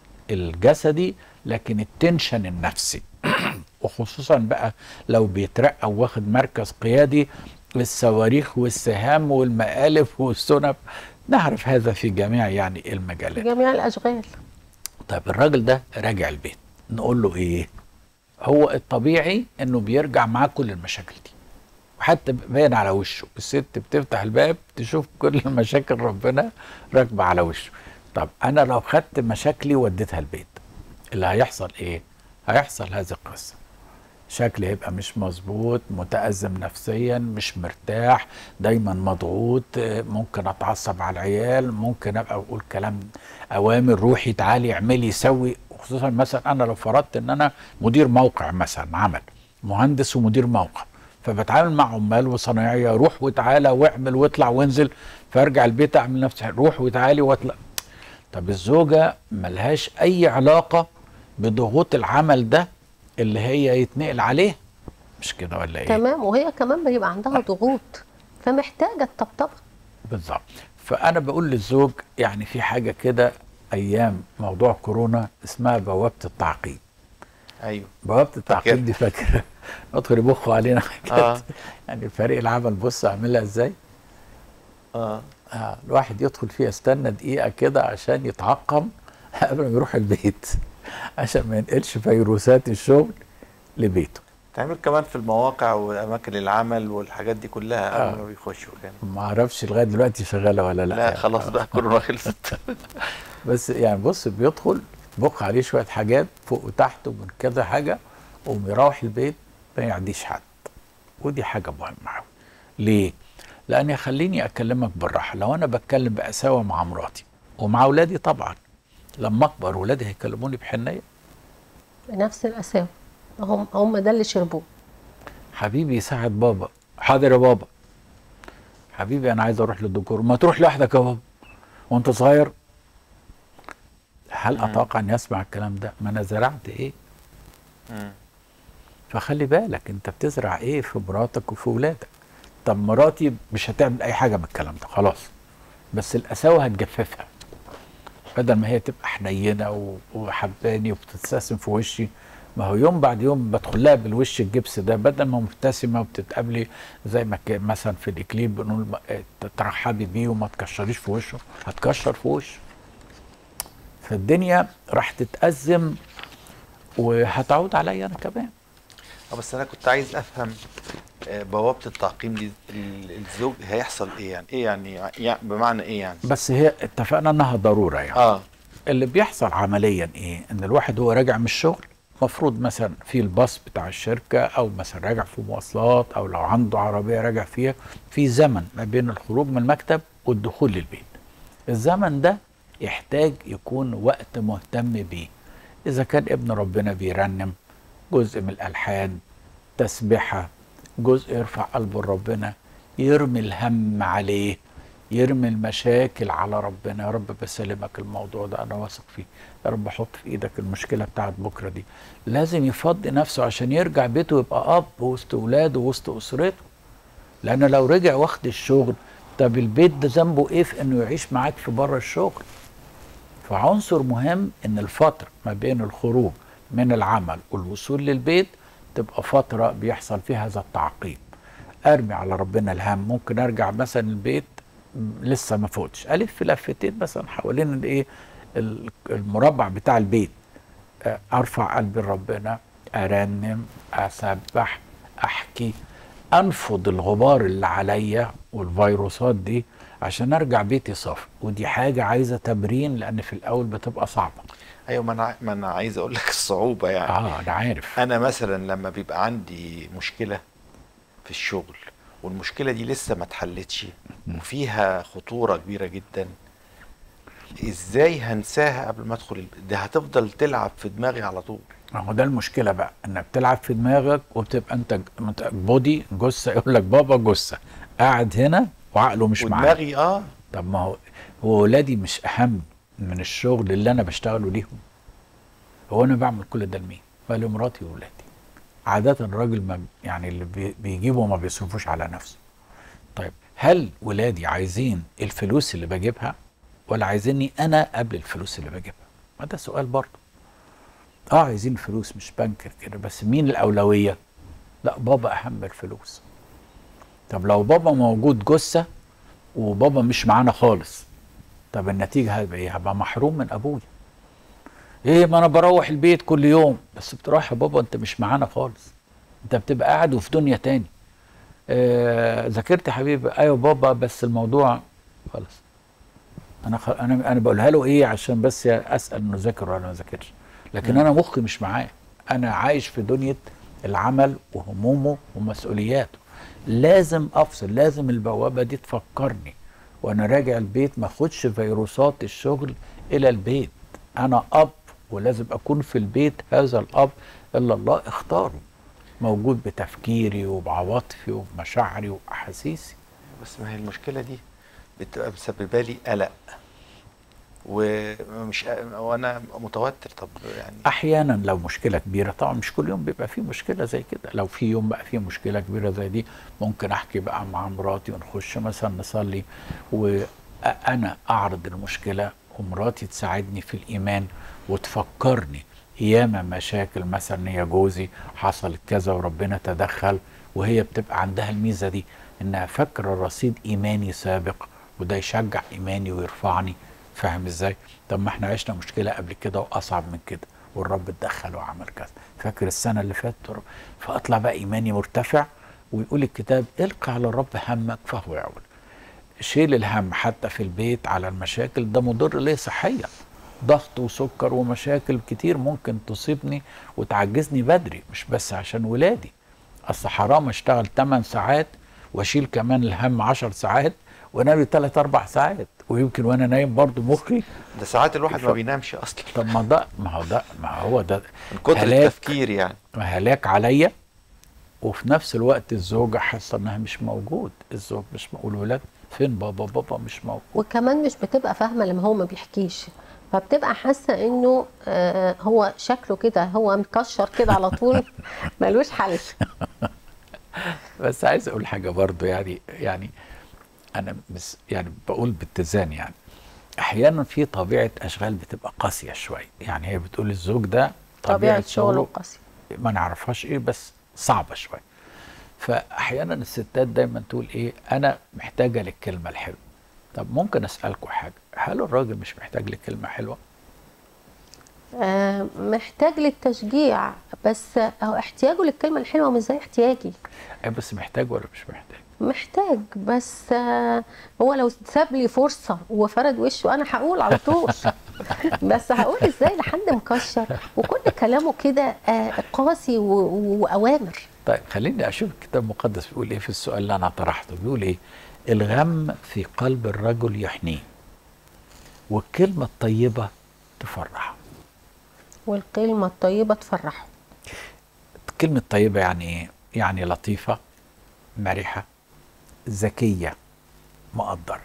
الجسدي لكن التنشن النفسي وخصوصا بقى لو بيترقى واخد مركز قيادي الصواريخ والسهام والمقالب والسنب نعرف هذا في جميع يعني في المجالات جميع الاشغال طيب الراجل ده راجع البيت نقول له ايه هو الطبيعي انه بيرجع معاه كل المشاكل دي وحتى باين على وشه الست بتفتح الباب تشوف كل المشاكل ربنا راكبه على وشه طب انا لو خدت مشاكلي وديتها البيت اللي هيحصل ايه هيحصل هذه القصه شكلي هيبقى مش مظبوط متأزم نفسيا مش مرتاح دايما مضغوط آه، ممكن اتعصب على العيال ممكن ابقى اقول كلام اوامر روحي تعالي اعملي سوي خصوصا مثلا انا لو فرضت ان انا مدير موقع مثلا عمل مهندس ومدير موقع فبتعامل مع عمال وصنايعيه روح وتعالى واعمل واطلع وانزل فارجع البيت اعمل نفسي روح وتعالي واطلع طب الزوجه ملهاش اي علاقه بضغوط العمل ده اللي هي يتنقل عليه مش كده ولا ايه تمام وهي كمان بيبقى عندها ضغوط فمحتاجه الطبطبه بالظبط فانا بقول للزوج يعني في حاجه كده ايام موضوع كورونا اسمها بوابه التعقيد ايوه بوابه التعقيد فاكر. دي فاكر ندخل يبخوا علينا حاجات آه. يعني فريق العمل بص اعملها ازاي اه آه الواحد يدخل فيها استنى دقيقه كده عشان يتعقم قبل ما يروح البيت عشان ما ينقلش فيروسات الشغل لبيته تعمل كمان في المواقع واماكن العمل والحاجات دي كلها آه. قبل ما بيخشوا كان ما اعرفش لغايه دلوقتي شغاله ولا لا لا, يعني. خلاص بقى كورونا خلصت بس يعني بص بيدخل بق عليه شويه حاجات فوق وتحت ومن كذا حاجه وقوم يروح البيت ما يعديش حد ودي حاجه مهمه قوي ليه؟ لان يخليني اكلمك بالراحه لو انا بتكلم بقساوه مع مراتي ومع اولادي طبعا لما اكبر ولادي هيكلموني بحنيه نفس القساوه هم هم ده اللي شربوه حبيبي يساعد بابا حاضر يا بابا حبيبي انا عايز اروح للدكتور ما تروح لوحدك يا بابا وانت صغير هل مم. اتوقع ان يسمع الكلام ده ما انا زرعت ايه مم. فخلي بالك انت بتزرع ايه في مراتك وفي ولادك طب مراتي مش هتعمل اي حاجه من الكلام ده خلاص بس القساوه هتجففها بدل ما هي تبقى حنينه و- وحباني وبتبتسم في وشي ما هو يوم بعد يوم بدخل لها بالوش الجبس ده بدل ما مبتسمه وبتتقابلي زي ما كان مثلا في الاكليب بنقول ما- اه، ترحبي بيه وما تكشريش في وشه هتكشر في وشه فالدنيا راح تتأزم وهتعود عليا انا كمان اه بس انا كنت عايز افهم آه، بوابه التعقيم دي ال- الزوج هيحصل ايه يعني ايه يعني, يعني بمعنى ايه يعني بس هي اتفقنا انها ضروره يعني اه اللي بيحصل عمليا ايه ان الواحد هو راجع من الشغل مفروض مثلا في الباص بتاع الشركه او مثلا راجع في مواصلات او لو عنده عربيه راجع فيها في زمن ما بين الخروج من المكتب والدخول للبيت الزمن ده يحتاج يكون وقت مهتم بيه اذا كان ابن ربنا بيرنم جزء من الالحان تسبحه جزء يرفع قلبه لربنا يرمي الهم عليه يرمي المشاكل على ربنا يا رب بسلمك الموضوع ده انا واثق فيه يا رب حط في ايدك المشكله بتاعت بكره دي لازم يفضي نفسه عشان يرجع بيته يبقى اب وسط اولاده وسط اسرته لان لو رجع واخد الشغل طب البيت ده ذنبه ايه في انه يعيش معاك في بره الشغل فعنصر مهم ان الفتره ما بين الخروج من العمل والوصول للبيت تبقى فتره بيحصل فيها هذا التعقيب ارمي على ربنا الهم ممكن ارجع مثلا البيت م- لسه ما فوتش الف لفتين مثلا حوالين الايه ال- المربع بتاع البيت آه، ارفع قلبي لربنا ارنم اسبح احكي انفض الغبار اللي عليا والفيروسات دي عشان ارجع بيتي صافي ودي حاجه عايزه تمرين لان في الاول بتبقى صعبه ايوه ما انا ما انا عايز اقول لك الصعوبه يعني اه انا عارف انا مثلا لما بيبقى عندي مشكله في الشغل والمشكله دي لسه ما اتحلتش وفيها خطوره كبيره جدا ازاي هنساها قبل ما ادخل الب- ده هتفضل تلعب في دماغي على طول ما هو ده المشكله بقى انك بتلعب في دماغك وبتبقى انت ج- انت بودي جثه يقول لك بابا جثه قاعد هنا وعقله مش معاك ودماغي اه طب ما هو هو ولادي مش اهم من الشغل اللي انا بشتغله ليهم هو انا بعمل كل ده لمين؟ بقى مراتي وولادي عادة الراجل ما يعني اللي بي- بيجيبه ما بيصرفوش على نفسه طيب هل ولادي عايزين الفلوس اللي بجيبها ولا عايزيني انا قبل الفلوس اللي بجيبها؟ ما ده سؤال برضه اه عايزين فلوس مش بنكر كده بس مين الاولويه؟ لا بابا اهم من الفلوس طب لو بابا موجود جثه وبابا مش معانا خالص طب النتيجه هيبقى ايه؟ هبقى محروم من ابويا ايه ما انا بروح البيت كل يوم بس بتروح يا بابا انت مش معانا خالص انت بتبقى قاعد وفي دنيا تاني آه ذاكرت يا حبيبي ايوه بابا بس الموضوع خلاص انا خ... انا انا بقولها له ايه عشان بس اسال انه ذاكر ولا ما ذاكرش لكن انا مخي مش معاه انا عايش في دنيا العمل وهمومه ومسؤولياته لازم افصل لازم البوابه دي تفكرني وانا راجع البيت ما اخدش فيروسات الشغل الى البيت انا اب ولازم اكون في البيت هذا الاب اللي الله اختاره موجود بتفكيري وبعواطفي وبمشاعري واحاسيسي بس ما هي المشكله دي بتبقى مسببه لي قلق ومش وانا متوتر طب يعني احيانا لو مشكله كبيره طبعا مش كل يوم بيبقى فيه مشكله زي كده لو في يوم بقى فيه مشكله كبيره زي دي ممكن احكي بقى مع مراتي ونخش مثلا نصلي وانا اعرض المشكله ومراتي تساعدني في الايمان وتفكرني ياما مشاكل مثلا هي جوزي حصلت كذا وربنا تدخل وهي بتبقى عندها الميزه دي انها فاكره رصيد ايماني سابق وده يشجع ايماني ويرفعني فاهم ازاي؟ طب ما احنا عشنا مشكله قبل كده واصعب من كده والرب اتدخل وعمل كذا فاكر السنه اللي فاتت يا رب؟ فاطلع بقى ايماني مرتفع ويقول الكتاب القى على الرب همك فهو يعول شيل الهم حتى في البيت على المشاكل ده مضر ليه صحيا ضغط وسكر ومشاكل كتير ممكن تصيبني وتعجزني بدري مش بس عشان ولادي اصل حرام اشتغل 8 ساعات واشيل كمان الهم 10 ساعات وانام 3 4 ساعات ويمكن وانا نايم برضو مخي ده ساعات الواحد ما ف- بينامش اصلا طب ما ده ما هو ده ما هو ده من كتر هلاك التفكير يعني ما هلاك عليا وفي نفس الوقت الزوجة حاسة انها مش موجود الزوج مش موجود والولاد فين بابا بابا مش موجود وكمان مش بتبقى فاهمه لما هو ما بيحكيش فبتبقى حاسه انه آه هو شكله كده هو مكشر كده على طول ملوش حل بس عايز اقول حاجه برضو يعني يعني انا مس يعني بقول باتزان يعني احيانا في طبيعه اشغال بتبقى قاسيه شويه يعني هي بتقول الزوج ده طبيعه شغله قاسيه ما نعرفهاش ايه بس صعبه شويه فاحيانا الستات دايما تقول ايه انا محتاجه للكلمه الحلوه طب ممكن اسالكم حاجه هل الراجل مش محتاج لكلمه حلوه آه محتاج للتشجيع بس هو احتياجه للكلمه الحلوه مش زي احتياجي ايه بس محتاج ولا مش محتاج محتاج بس آه هو لو ساب لي فرصه وفرد وشه انا هقول على طول بس هقول ازاي لحد مكشر وكل كلامه كده آه قاسي و- و- واوامر طيب خليني اشوف الكتاب المقدس بيقول ايه في السؤال اللي انا طرحته بيقول ايه الغم في قلب الرجل يحنيه والكلمه الطيبه تفرحه والكلمه الطيبه تفرحه الكلمه الطيبه يعني ايه يعني لطيفه مرحه ذكيه مقدره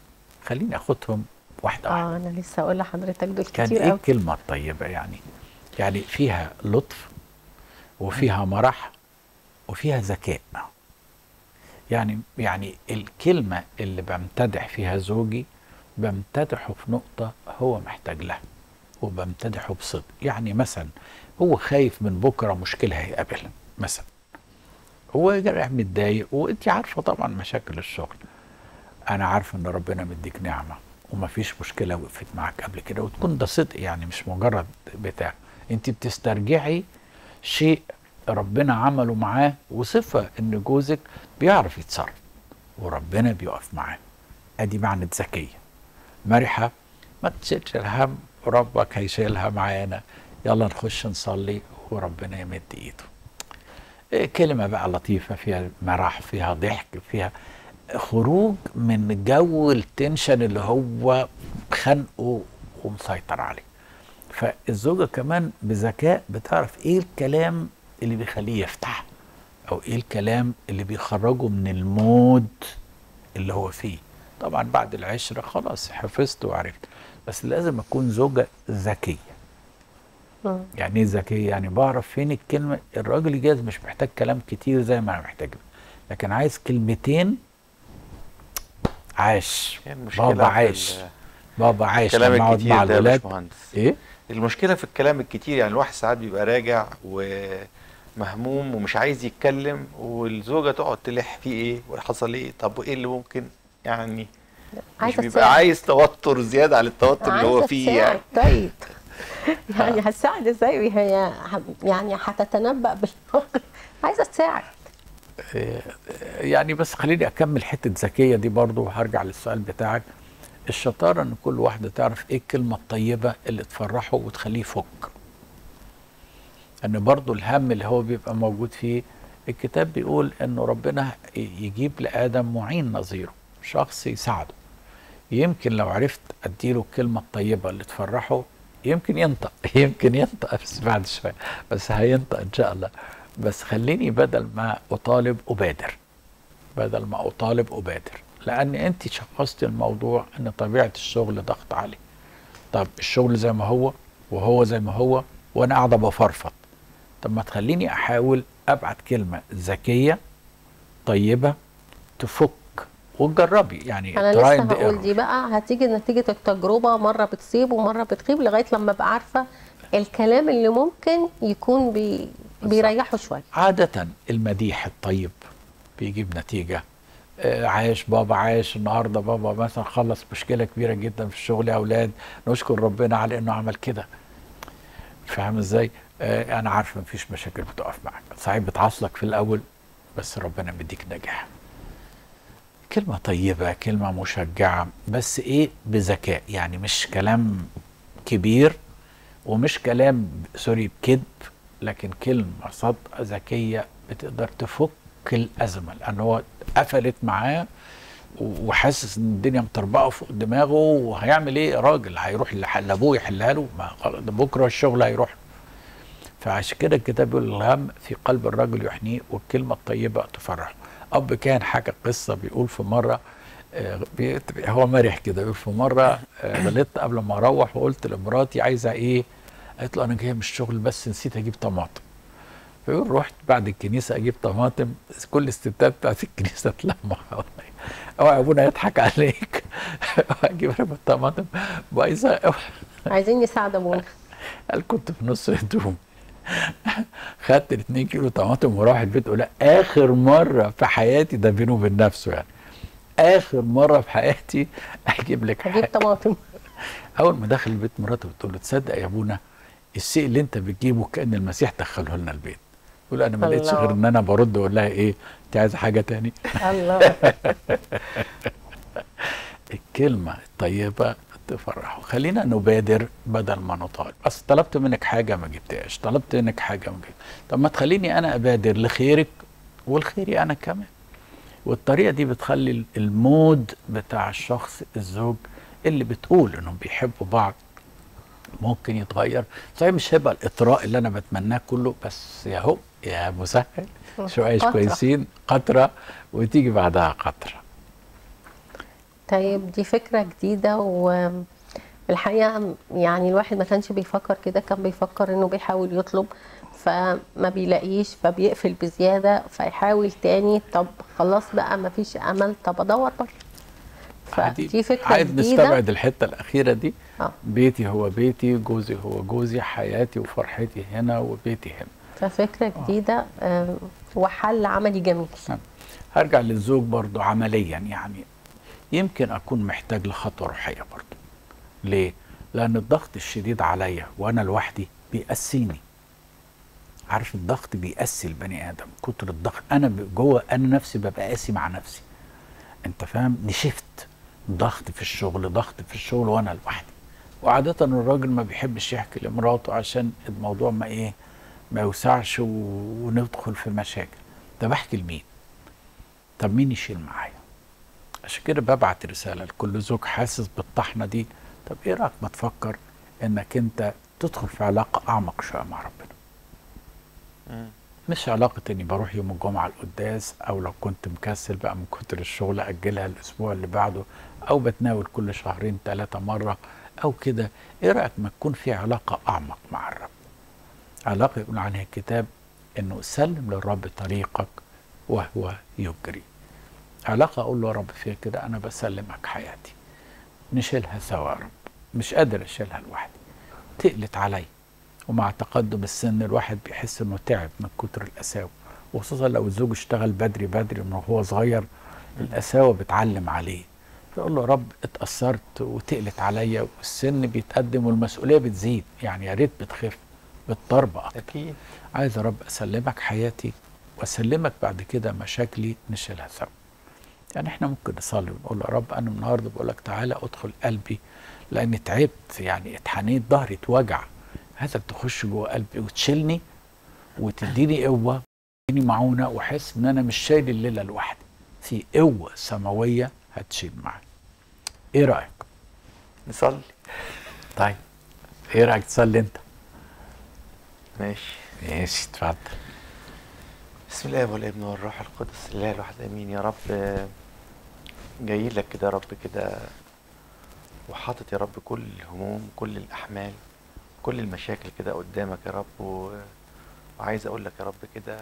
خليني اخدهم واحده واحده اه انا لسه اقول لحضرتك دول كان كتير ايه قوي الكلمه الطيبه يعني يعني فيها لطف وفيها مرح وفيها ذكاء يعني يعني الكلمه اللي بمتدح فيها زوجي بمتدحه في نقطه هو محتاج لها وبمتدحه بصدق يعني مثلا هو خايف من بكره مشكله هيقابلها مثلا هو رايح متضايق وانت عارفه طبعا مشاكل الشغل انا عارف ان ربنا مديك نعمه ومفيش مشكله وقفت معاك قبل كده وتكون ده صدق يعني مش مجرد بتاع انت بتسترجعي شيء ربنا عمله معاه وصفه ان جوزك بيعرف يتصرف وربنا بيقف معاه ادي معنى ذكيه مرحه ما تشيلش الهم ربك هيشيلها معانا يلا نخش نصلي وربنا يمد ايده إيه كلمة بقى لطيفة فيها مرح فيها ضحك فيها خروج من جو التنشن اللي هو خانقه ومسيطر عليه فالزوجة كمان بذكاء بتعرف ايه الكلام اللي بيخليه يفتح او ايه الكلام اللي بيخرجه من المود اللي هو فيه طبعا بعد العشرة خلاص حفظت وعرفت بس لازم اكون زوجة ذكية مم. يعني ايه ذكية يعني بعرف فين الكلمة الراجل الجاهز مش محتاج كلام كتير زي ما انا محتاج لكن عايز كلمتين عاش هي المشكلة بابا في عاش ال- بابا عاش الكلام لما اقعد الكتير مع ده يا الولاد باشمهندس ايه المشكله في الكلام الكتير يعني الواحد ساعات بيبقى راجع ومهموم ومش عايز يتكلم والزوجه تقعد تلح فيه ايه وحصل ايه طب وايه اللي ممكن يعني مش عايزه بيبقى تساعد. عايز توتر زياده عن التوتر اللي هو عايزة فيه يعني تساعد. طيب يعني هتساعد ازاي هي ه- يعني هتتنبأ بالموقف عايزه تساعد يعني بس خليني اكمل حته ذكيه دي برضو وهرجع للسؤال بتاعك الشطاره ان كل واحده تعرف ايه الكلمه الطيبه اللي تفرحه وتخليه يفك ان برضو الهم اللي هو بيبقى موجود فيه الكتاب بيقول انه ربنا يجيب لادم معين نظيره شخص يساعده يمكن لو عرفت اديله الكلمه الطيبه اللي تفرحه يمكن ينطق يمكن ينطق بس بعد شويه بس هينطق ان شاء الله بس خليني بدل ما اطالب ابادر بدل ما اطالب ابادر لان انت شخصتي الموضوع ان طبيعه الشغل ضغط عليه طب الشغل زي ما هو وهو زي ما هو وانا قاعده بفرفط طب ما تخليني احاول ابعت كلمه ذكيه طيبه تفك وتجربي يعني انا try لسه and هقول error. دي بقى هتيجي نتيجه التجربه مره بتصيب ومره بتخيب لغايه لما ابقى عارفه الكلام اللي ممكن يكون بي بيريحه شويه عادة المديح الطيب بيجيب نتيجة آه، عاش بابا عاش النهارده بابا مثلا خلص مشكلة كبيرة جدا في الشغل يا أولاد نشكر ربنا على إنه عمل كده فاهم إزاي؟ آه، أنا عارف مفيش مشاكل بتقف معاك صحيح بتعصلك في الأول بس ربنا بيديك نجاح كلمة طيبة كلمة مشجعة بس إيه بذكاء يعني مش كلام كبير ومش كلام سوري بكذب لكن كلمة صدقة ذكية بتقدر تفك الأزمة لأن هو قفلت معاه وحاسس ان الدنيا مطربقه فوق دماغه وهيعمل ايه راجل هيروح لح- لابوه يحلها له ما خلاص ده بكره الشغل هيروح له. فعشان كده الكتاب بيقول الهم في قلب الرجل يحنيه والكلمه الطيبه تفرحه اب كان حكى قصه بيقول في مره آه، بي- هو مرح كده بيقول في مره آه، غلطت قبل ما اروح وقلت لمراتي عايزه ايه قالت له انا جايه من الشغل بس نسيت اجيب طماطم فيقول رحت بعد الكنيسه اجيب طماطم كل الستات بتاعت الكنيسه تلمع حواليا اوعى ابونا يضحك عليك اوعى اجيب انا الطماطم بايظه أوعى. عايزين نساعد ابونا قال كنت في نص هدوم خدت ال 2 كيلو طماطم وراح البيت قول اخر مره في حياتي ده بينه وبين نفسه يعني اخر مره في حياتي اجيب لك هجيب حاجه طماطم اول ما دخل البيت مراته بتقول له تصدق يا ابونا الشيء اللي انت بتجيبه كان المسيح دخله لنا البيت يقول انا ما لقيتش الله. غير ان انا برد اقول لها ايه انت عايزه حاجه تاني الله الكلمه الطيبه تفرحه خلينا نبادر بدل ما نطالب اصل طلبت منك حاجه ما جبتهاش طلبت منك حاجه ما جبت طب ما تخليني انا ابادر لخيرك والخيري انا كمان والطريقه دي بتخلي المود بتاع الشخص الزوج اللي بتقول انهم بيحبوا بعض ممكن يتغير صحيح مش هيبقى الاطراء اللي انا بتمناه كله بس يا هو يا مسهل شويه قطرة. كويسين قطره وتيجي بعدها قطره طيب دي فكرة جديدة والحقيقة يعني الواحد ما كانش بيفكر كده كان بيفكر انه بيحاول يطلب فما بيلاقيش فبيقفل بزيادة فيحاول تاني طب خلاص بقى ما فيش امل طب ادور بره عادي. فدي فكرة عايز جديدة نستبعد الحته الاخيره دي اه بيتي هو بيتي جوزي هو جوزي حياتي وفرحتي هنا وبيتي هنا ففكرة جديدة آه، وحل عملي جميل هرجع للزوج برضو عمليا يعني يمكن اكون محتاج لخطوه روحيه برضو ليه لان الضغط الشديد عليا وانا لوحدي بيأسيني عارف الضغط بيأسي البني ادم كتر الضغط انا ب- جوه انا نفسي ببقى قاسي مع نفسي انت فاهم نشفت ضغط في الشغل ضغط في الشغل وانا لوحدي وعادة الراجل ما بيحبش يحكي لمراته عشان الموضوع ما ايه ما يوسعش و... وندخل في مشاكل طب احكي لمين طب مين يشيل معايا عشان كده ببعت رسالة لكل زوج حاسس بالطحنة دي طب ايه رأيك ما تفكر انك انت تدخل في علاقة اعمق شوية مع ربنا مش علاقة اني بروح يوم الجمعة القداس او لو كنت مكسل بقى من كتر الشغل اجلها الاسبوع اللي بعده او بتناول كل شهرين ثلاثة مرة او كده ايه رأيك ما تكون في علاقة اعمق مع الرب علاقة يقول عنها الكتاب انه سلم للرب طريقك وهو يجري علاقة اقول له يا رب فيها كده انا بسلمك حياتي نشيلها سوا يا رب مش قادر اشيلها لوحدي تقلت عليا ومع تقدم السن الواحد بيحس انه تعب من كتر القساوه وخصوصا لو الزوج اشتغل بدري بدري من وهو صغير القساوه بتعلم عليه فيقول له يا رب اتأثرت وتقلت عليا والسن بيتقدم والمسؤوليه بتزيد يعني يا ريت بتخف بتطربق اكيد عايز يا رب اسلمك حياتي واسلمك بعد كده مشاكلي نشيلها سوا يعني احنا ممكن نصلي ونقول يا رب انا النهارده بقول لك تعالى ادخل قلبي لاني تعبت يعني اتحنيت ظهري اتوجع عايزك تخش جوه قلبي وتشيلني وتديني قوه تديني معونه واحس ان انا مش شايل الليله لوحدي في قوه سماويه هتشيل معايا ايه رايك نصلي طيب ايه رايك تصلي انت ماشي ماشي اتفضل بسم الله والابن والروح القدس الله الواحد امين يا رب آه، جاي لك كده يا رب كده وحاطط يا رب كل الهموم كل الاحمال كل المشاكل كده قدامك يا رب و... وعايز اقول لك يا رب كده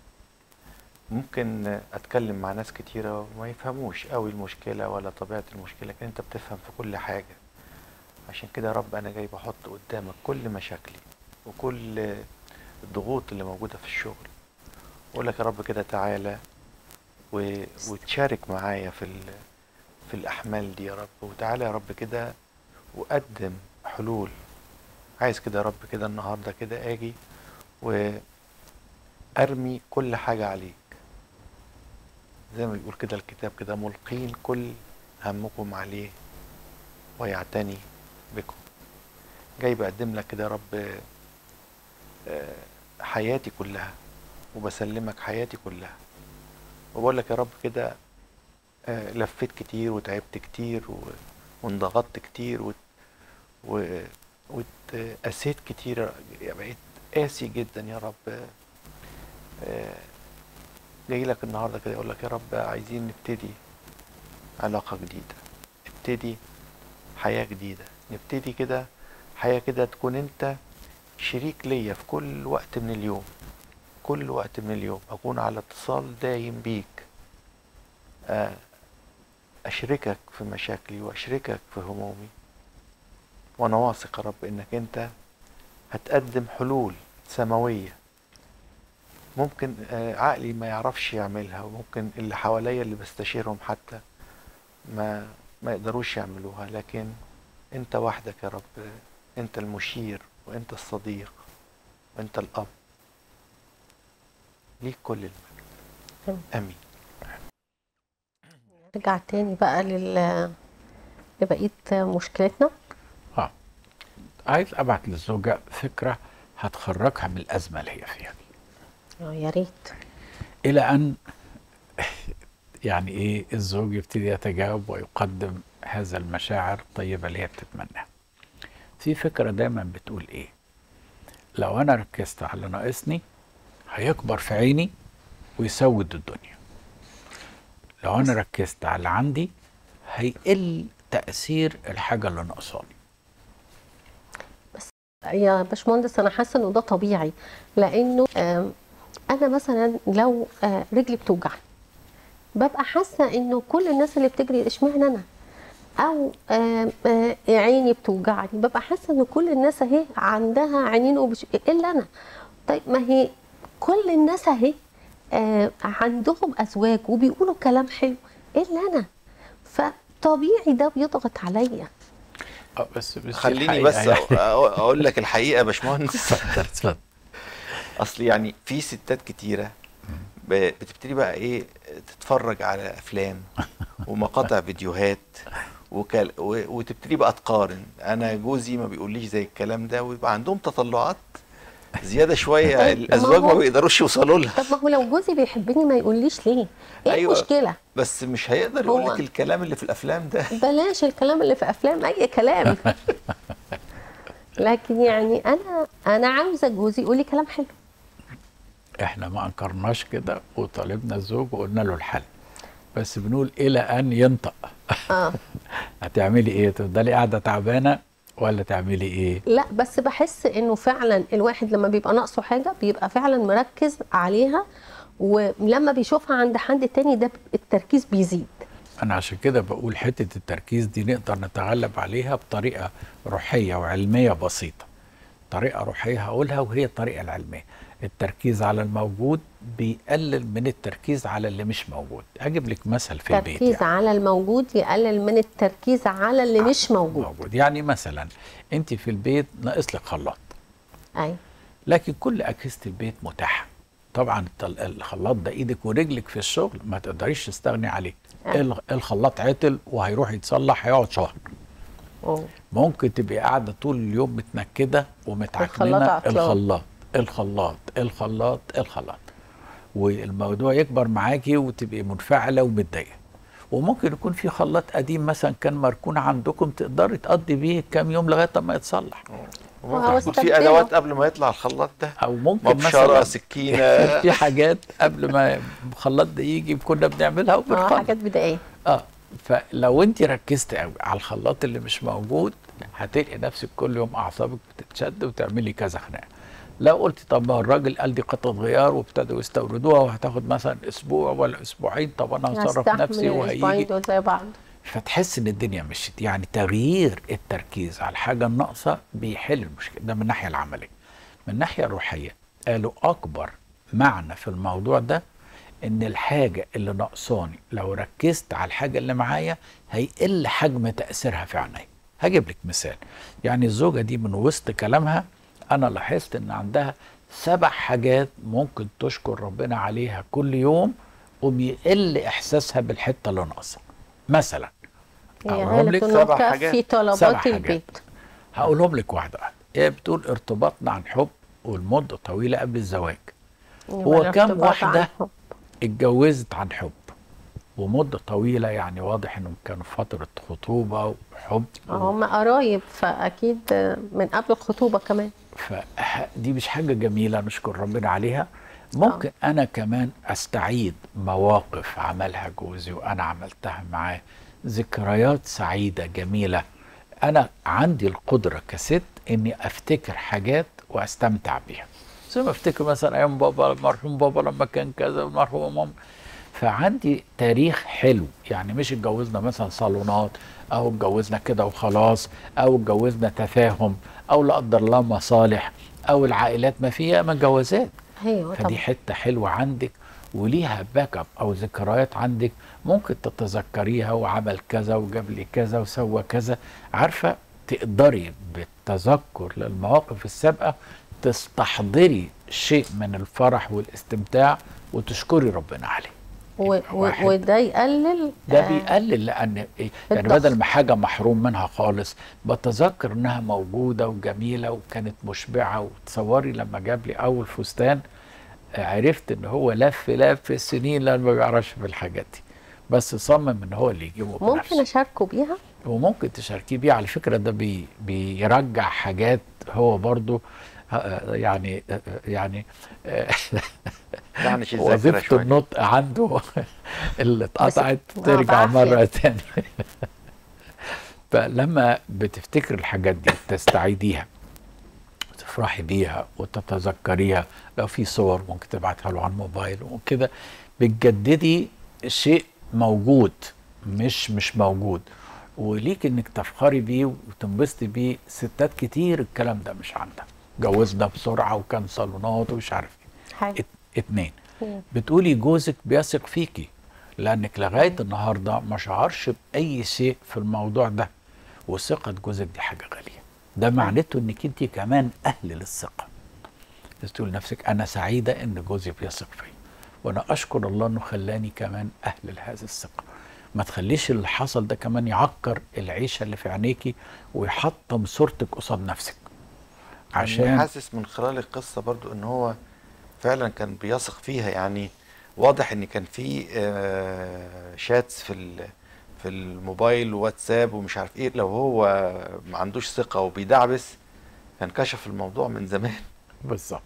ممكن اتكلم مع ناس كتيره وما يفهموش قوي المشكله ولا طبيعه المشكله لكن انت بتفهم في كل حاجه عشان كده يا رب انا جاي بحط قدامك كل مشاكلي وكل الضغوط اللي موجوده في الشغل اقول لك يا رب كده تعالى و... وتشارك معايا في ال... في الاحمال دي يا رب وتعالى يا رب كده وقدم حلول عايز كده يا رب كده النهارده كده اجي وارمي كل حاجه عليك زي ما بيقول كده الكتاب كده ملقين كل همكم عليه ويعتني بكم جاي بقدم لك كده يا رب آه، حياتي كلها وبسلمك حياتي كلها وبقول لك يا رب كده آه، لفيت كتير وتعبت كتير و- وانضغطت كتير وت- و- واتقاسيت كتير يعني بقيت قاسي جدا يا رب آه، جاي لك النهارده كده اقول لك يا رب عايزين نبتدي علاقه جديده نبتدي حياه جديده نبتدي كده حياه كده تكون انت شريك ليا في كل وقت من اليوم كل وقت من اليوم اكون على اتصال دايم بيك آه، اشركك في مشاكلي واشركك في همومي وانا واثق يا رب انك انت هتقدم حلول سماويه ممكن آه، عقلي ما يعرفش يعملها وممكن اللي حواليا اللي بستشيرهم حتى ما ما يقدروش يعملوها لكن انت وحدك يا رب انت المشير وانت الصديق وانت الاب ليك كل المجد تمام. امين نرجع تاني بقى لل لبقية مشكلتنا اه عايز ابعت للزوجه فكره هتخرجها من الازمه اللي هي فيها دي آه، يا ريت الى ان يعني ايه الزوج يبتدي يتجاوب ويقدم هذا المشاعر الطيبه اللي هي بتتمناها في فكره دايما بتقول ايه لو انا ركزت على اللي ناقصني هيكبر في عيني ويسود الدنيا لو انا ركزت على اللي عندي هيقل تاثير الحاجه اللي ناقصاني يا باشمهندس انا حاسه انه ده طبيعي لانه آم، انا مثلا لو آه، رجلي بتوجعني ببقى حاسه انه كل الناس اللي بتجري اشمعنى انا او آم، آه، عيني بتوجعني ببقى حاسه ان كل الناس اهي عندها عينين وبش... الا انا طيب ما هي كل الناس اهي آه، عندهم ازواج وبيقولوا كلام حلو الا انا فطبيعي ده بيضغط عليا اه بس بس خليني الحقيقة بس يعني- أ- أ- اقول لك الحقيقه يا باشمهندس اتفضل اتفضل اصل يعني في ستات كتيره ب- بتبتدي بقى ايه تتفرج على افلام ومقاطع فيديوهات وكال و- وتبتدي بقى تقارن انا جوزي ما بيقوليش زي الكلام ده ويبقى عندهم تطلعات زياده شويه طيب، ما الازواج ما هو- بيقدروش يوصلوا لها طب ما هو لو جوزي بيحبني ما يقوليش ليه؟ ايه أيوة. المشكله؟ بس مش هيقدر يقول هو- لك الكلام اللي في الافلام ده بلاش الكلام اللي في افلام اي كلام لكن يعني انا انا عاوزه جوزي يقول لي كلام حلو احنا ما انكرناش كده وطالبنا الزوج وقلنا له الحل بس بنقول الى ان ينطق اه هتعملي ايه تفضلي قاعده تعبانه ولا تعملي ايه لا بس بحس انه فعلا الواحد لما بيبقى ناقصه حاجه بيبقى فعلا مركز عليها ولما بيشوفها عند حد تاني ده التركيز بيزيد انا عشان كده بقول حته التركيز دي نقدر نتغلب عليها بطريقه روحيه وعلميه بسيطه طريقه روحيه هقولها وهي الطريقه العلميه التركيز على الموجود بيقلل من التركيز على اللي مش موجود اجيب لك مثل في البيت التركيز يعني. على الموجود يقلل من التركيز على اللي مش موجود موجود يعني مثلا انت في البيت ناقص لك خلاط ايوه لكن كل اجهزه البيت متاحه طبعا التل- الخلاط ده ايدك ورجلك في الشغل ما تقدريش تستغني عليه آه. الخ- الخلاط عطل وهيروح يتصلح هيقعد شهر أوه. ممكن تبقي قاعده طول اليوم متنكده ومتعكننه الخلاط عطلان. الخلاط الخلاط الخلاط الخلاط والموضوع يكبر معاكي وتبقي منفعله ومتضايقه وممكن يكون في خلاط قديم مثلا كان مركون عندكم تقدري تقضي بيه كام يوم لغايه ما يتصلح وهو في استبدله. ادوات قبل ما يطلع الخلاط ده او ممكن مبشره مثلا سكينه في حاجات قبل ما الخلاط ده يجي كنا بنعملها اه وبنخلط حاجات بدائيه اه فلو انت ركزت قوي على الخلاط اللي مش موجود هتلاقي نفسك كل يوم اعصابك بتتشد وتعملي كذا خناقه لو قلت طب ما الراجل قال دي قطعه غيار وابتدوا يستوردوها وهتاخد مثلا اسبوع ولا اسبوعين طب انا هصرف هستحمل نفسي الاسبوعين وهيجي دول زي بعض فتحس ان الدنيا مشيت يعني تغيير التركيز على الحاجه الناقصه بيحل المشكله ده من الناحيه العمليه من الناحيه الروحيه قالوا اكبر معنى في الموضوع ده ان الحاجه اللي ناقصاني لو ركزت على الحاجه اللي معايا هيقل حجم تاثيرها في عيني هجيب لك مثال يعني الزوجه دي من وسط كلامها انا لاحظت ان عندها سبع حاجات ممكن تشكر ربنا عليها كل يوم وبيقل احساسها بالحته اللي ناقصه مثلا هي أقولهم لك غالة سبع النقطة حاجات. في سبع طلبات حاجات. البيت هقولهم لك واحده واحده هي بتقول ارتباطنا عن حب والمده طويله قبل الزواج هو يبقى كام الارتباط واحدة؟ عن حب. اتجوزت عن حب ومده طويله يعني واضح انهم كانوا في فتره خطوبه وحب هم قرايب فاكيد من قبل الخطوبه كمان فدي مش حاجه جميله نشكر ربنا عليها ممكن انا كمان استعيد مواقف عملها جوزي وانا عملتها معاه ذكريات سعيده جميله انا عندي القدره كست اني افتكر حاجات واستمتع بيها زي ما افتكر مثلا ايام بابا المرحوم بابا لما كان كذا المرحوم ماما فعندي تاريخ حلو يعني مش اتجوزنا مثلا صالونات او اتجوزنا كده وخلاص او اتجوزنا تفاهم او لا قدر الله مصالح او العائلات ما فيها ما جوازات ايوه فدي طبعا حته حلوه عندك وليها باك اب او ذكريات عندك ممكن تتذكريها وعمل كذا وجاب لي كذا وسوى كذا عارفه تقدري بالتذكر للمواقف السابقه تستحضري شيء من الفرح والاستمتاع وتشكري ربنا عليه و- و- واحد. وده يقلل ده آه، بيقلل لان إيه؟ يعني الضغط. بدل ما حاجه محروم منها خالص بتذكر انها موجوده وجميله وكانت مشبعه وتصوري لما جاب لي اول فستان آه، عرفت ان هو لف لف السنين لان ما بيعرفش في الحاجات دي بس صمم ان هو اللي يجيبه ممكن بنفسه اشاركه بيها وممكن تشاركيه بيه على فكره ده بي بيرجع حاجات هو برضو آه، يعني آه، يعني آه، يعني شيء ذاكرة وظيفة شوية النطق عنده اللي اتقطعت مع ترجع بعافية. مرة تانية فلما بتفتكر الحاجات دي تستعيديها تفرحي بيها وتتذكريها لو في صور ممكن تبعتها له على الموبايل وكده بتجددي شيء موجود مش مش موجود وليك انك تفخري بيه وتنبسطي بيه ستات كتير الكلام ده مش عندها جوزنا بسرعه وكان صالونات ومش عارف ايه حلو ات- اتنين مم. بتقولي جوزك بيثق فيكي لانك لغايه النهارده ما شعرش باي شيء في الموضوع ده وثقه جوزك دي حاجه غاليه ده معناته انك انت كمان اهل للثقه بس تقول لنفسك انا سعيده ان جوزي بيثق فيا وانا اشكر الله انه خلاني كمان اهل لهذه الثقه ما تخليش اللي حصل ده كمان يعكر العيشه اللي في عينيكي ويحطم صورتك قصاد نفسك أنا عشان حاسس من خلال القصة برضو ان هو فعلا كان بيثق فيها يعني واضح ان كان في آه، شاتس في ال- في الموبايل وواتساب ومش عارف ايه لو هو ما عندوش ثقة وبيدعبس كان كشف الموضوع من زمان بالظبط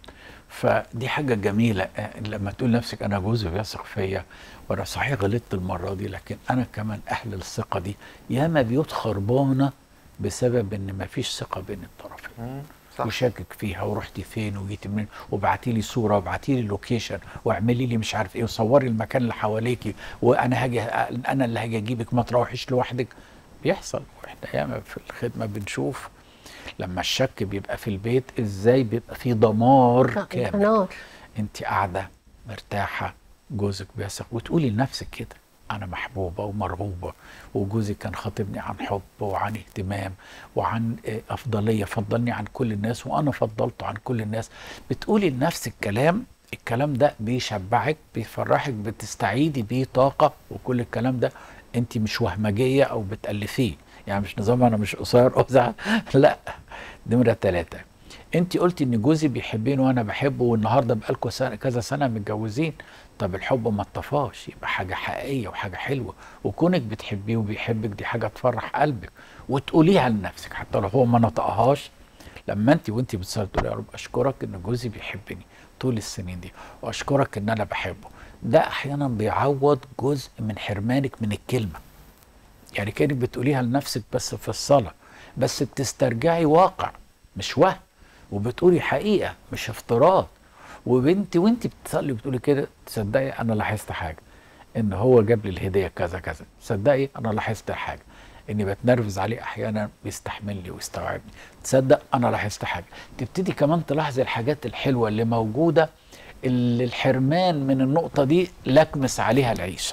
فدي حاجة جميلة آه، لما تقول لنفسك أنا جوزي بيثق فيا وأنا صحيح غلطت المرة دي لكن أنا كمان أهل الثقة دي ياما بيوت خربانة بسبب إن مفيش ثقة بين الطرفين مم، صح وشاكك فيها ورحتي فين وجيتي منين وبعتي لي صوره وابعتي لي لوكيشن واعملي لي مش عارف ايه وصوري المكان اللي حواليكي وانا هاجي انا اللي هاجي اجيبك ما تروحيش لوحدك بيحصل واحنا ياما في الخدمه بنشوف لما الشك بيبقى في البيت ازاي بيبقى في دمار كامل نار انت قاعده مرتاحه جوزك بيثق وتقولي لنفسك كده انا محبوبه ومرغوبه وجوزي كان خاطبني عن حب وعن اهتمام وعن اه، افضليه فضلني عن كل الناس وانا فضلته عن كل الناس بتقولي لنفسك كلام الكلام ده بيشبعك بيفرحك بتستعيدي بيه طاقه وكل الكلام ده انت مش وهمجيه او بتالفيه يعني مش نظام انا مش قصير ازعل لا نمره ثلاثه انت قلتي ان جوزي بيحبني وانا بحبه والنهارده بقالكوا سنه كذا سنه متجوزين طب الحب ما اتطفاش يبقى حاجه حقيقيه وحاجه حلوه وكونك بتحبيه وبيحبك دي حاجه تفرح قلبك وتقوليها لنفسك حتى لو هو ما نطقهاش لما انت وانت بتصلي تقولي يا رب اشكرك ان جوزي بيحبني طول السنين دي واشكرك ان انا بحبه ده احيانا بيعوض جزء من حرمانك من الكلمه يعني كانك بتقوليها لنفسك بس في الصلاه بس بتسترجعي واقع مش وهم وبتقولي حقيقه مش افتراض وبنت وانت بتصلي بتقولي كده تصدقي انا لاحظت حاجه ان هو جاب لي الهديه كذا كذا تصدقي انا لاحظت حاجه اني بتنرفز عليه احيانا بيستحملني ويستوعبني تصدق انا لاحظت حاجه تبتدي كمان تلاحظي الحاجات الحلوه اللي موجوده اللي الحرمان من النقطه دي لكمس عليها العيشه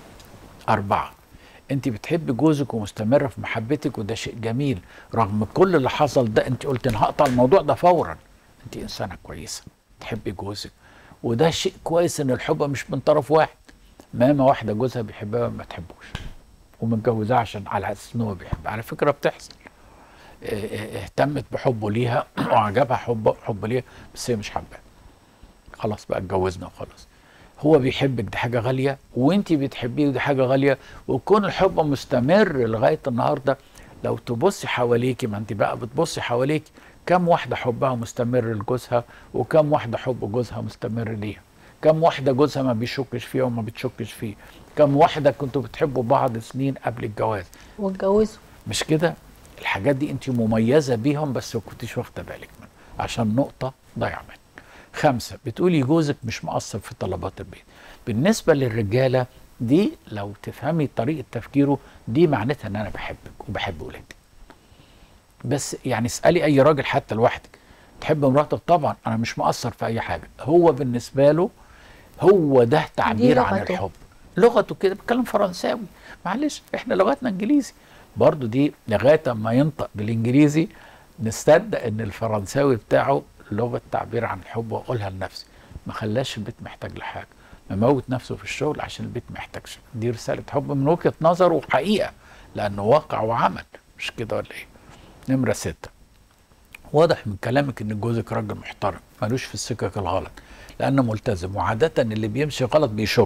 أربعة أنت بتحب جوزك ومستمرة في محبتك وده شيء جميل رغم كل اللي حصل ده أنت قلت أنا هقطع الموضوع ده فورا أنت إنسانة كويسة تحبي جوزك وده شيء كويس إن الحب مش من طرف واحد ماما واحدة جوزها بيحبها ما تحبوش ومتجوزاه عشان على أساس إن هو بيحب على فكرة بتحصل اه- اه- اهتمت بحبه ليها وعجبها حب حب ليها بس هي مش حباه خلاص بقى اتجوزنا وخلاص هو بيحبك دي حاجة غالية وانت بتحبيه ودي حاجة غالية وكون الحب مستمر لغاية النهاردة لو تبصي حواليكي ما انت بقى بتبصي حواليكي كم واحدة حبها مستمر لجوزها وكم واحدة حب جوزها مستمر ليها كم واحدة جوزها ما بيشكش فيها وما بتشكش فيه كم واحدة كنتوا بتحبوا بعض سنين قبل الجواز واتجوزوا مش كده الحاجات دي انت مميزه بيهم بس ما كنتيش واخده بالك منها عشان نقطه ضايعه منك خمسه بتقولي جوزك مش مقصر في طلبات البيت بالنسبه للرجاله دي لو تفهمي طريقه تفكيره دي معناتها ان انا بحبك وبحب ولادك بس يعني اسالي اي راجل حتى لوحدك تحب مراتك طبعا انا مش مقصر في اي حاجه هو بالنسبه له هو ده تعبير عن لغته. الحب لغته كده بيتكلم فرنساوي معلش احنا لغتنا انجليزي برضو دي لغايه ما ينطق بالانجليزي نصدق ان الفرنساوي بتاعه لغه تعبير عن الحب واقولها لنفسي ما خلاش البيت محتاج لحاجه مموت نفسه في الشغل عشان البيت ما يحتاجش دي رساله حب من وجهه نظره وحقيقه لانه واقع وعمل مش كده ولا ايه نمره ستة واضح من كلامك ان جوزك راجل محترم ملوش في السكك الغلط لانه ملتزم وعاده اللي بيمشي غلط بيشك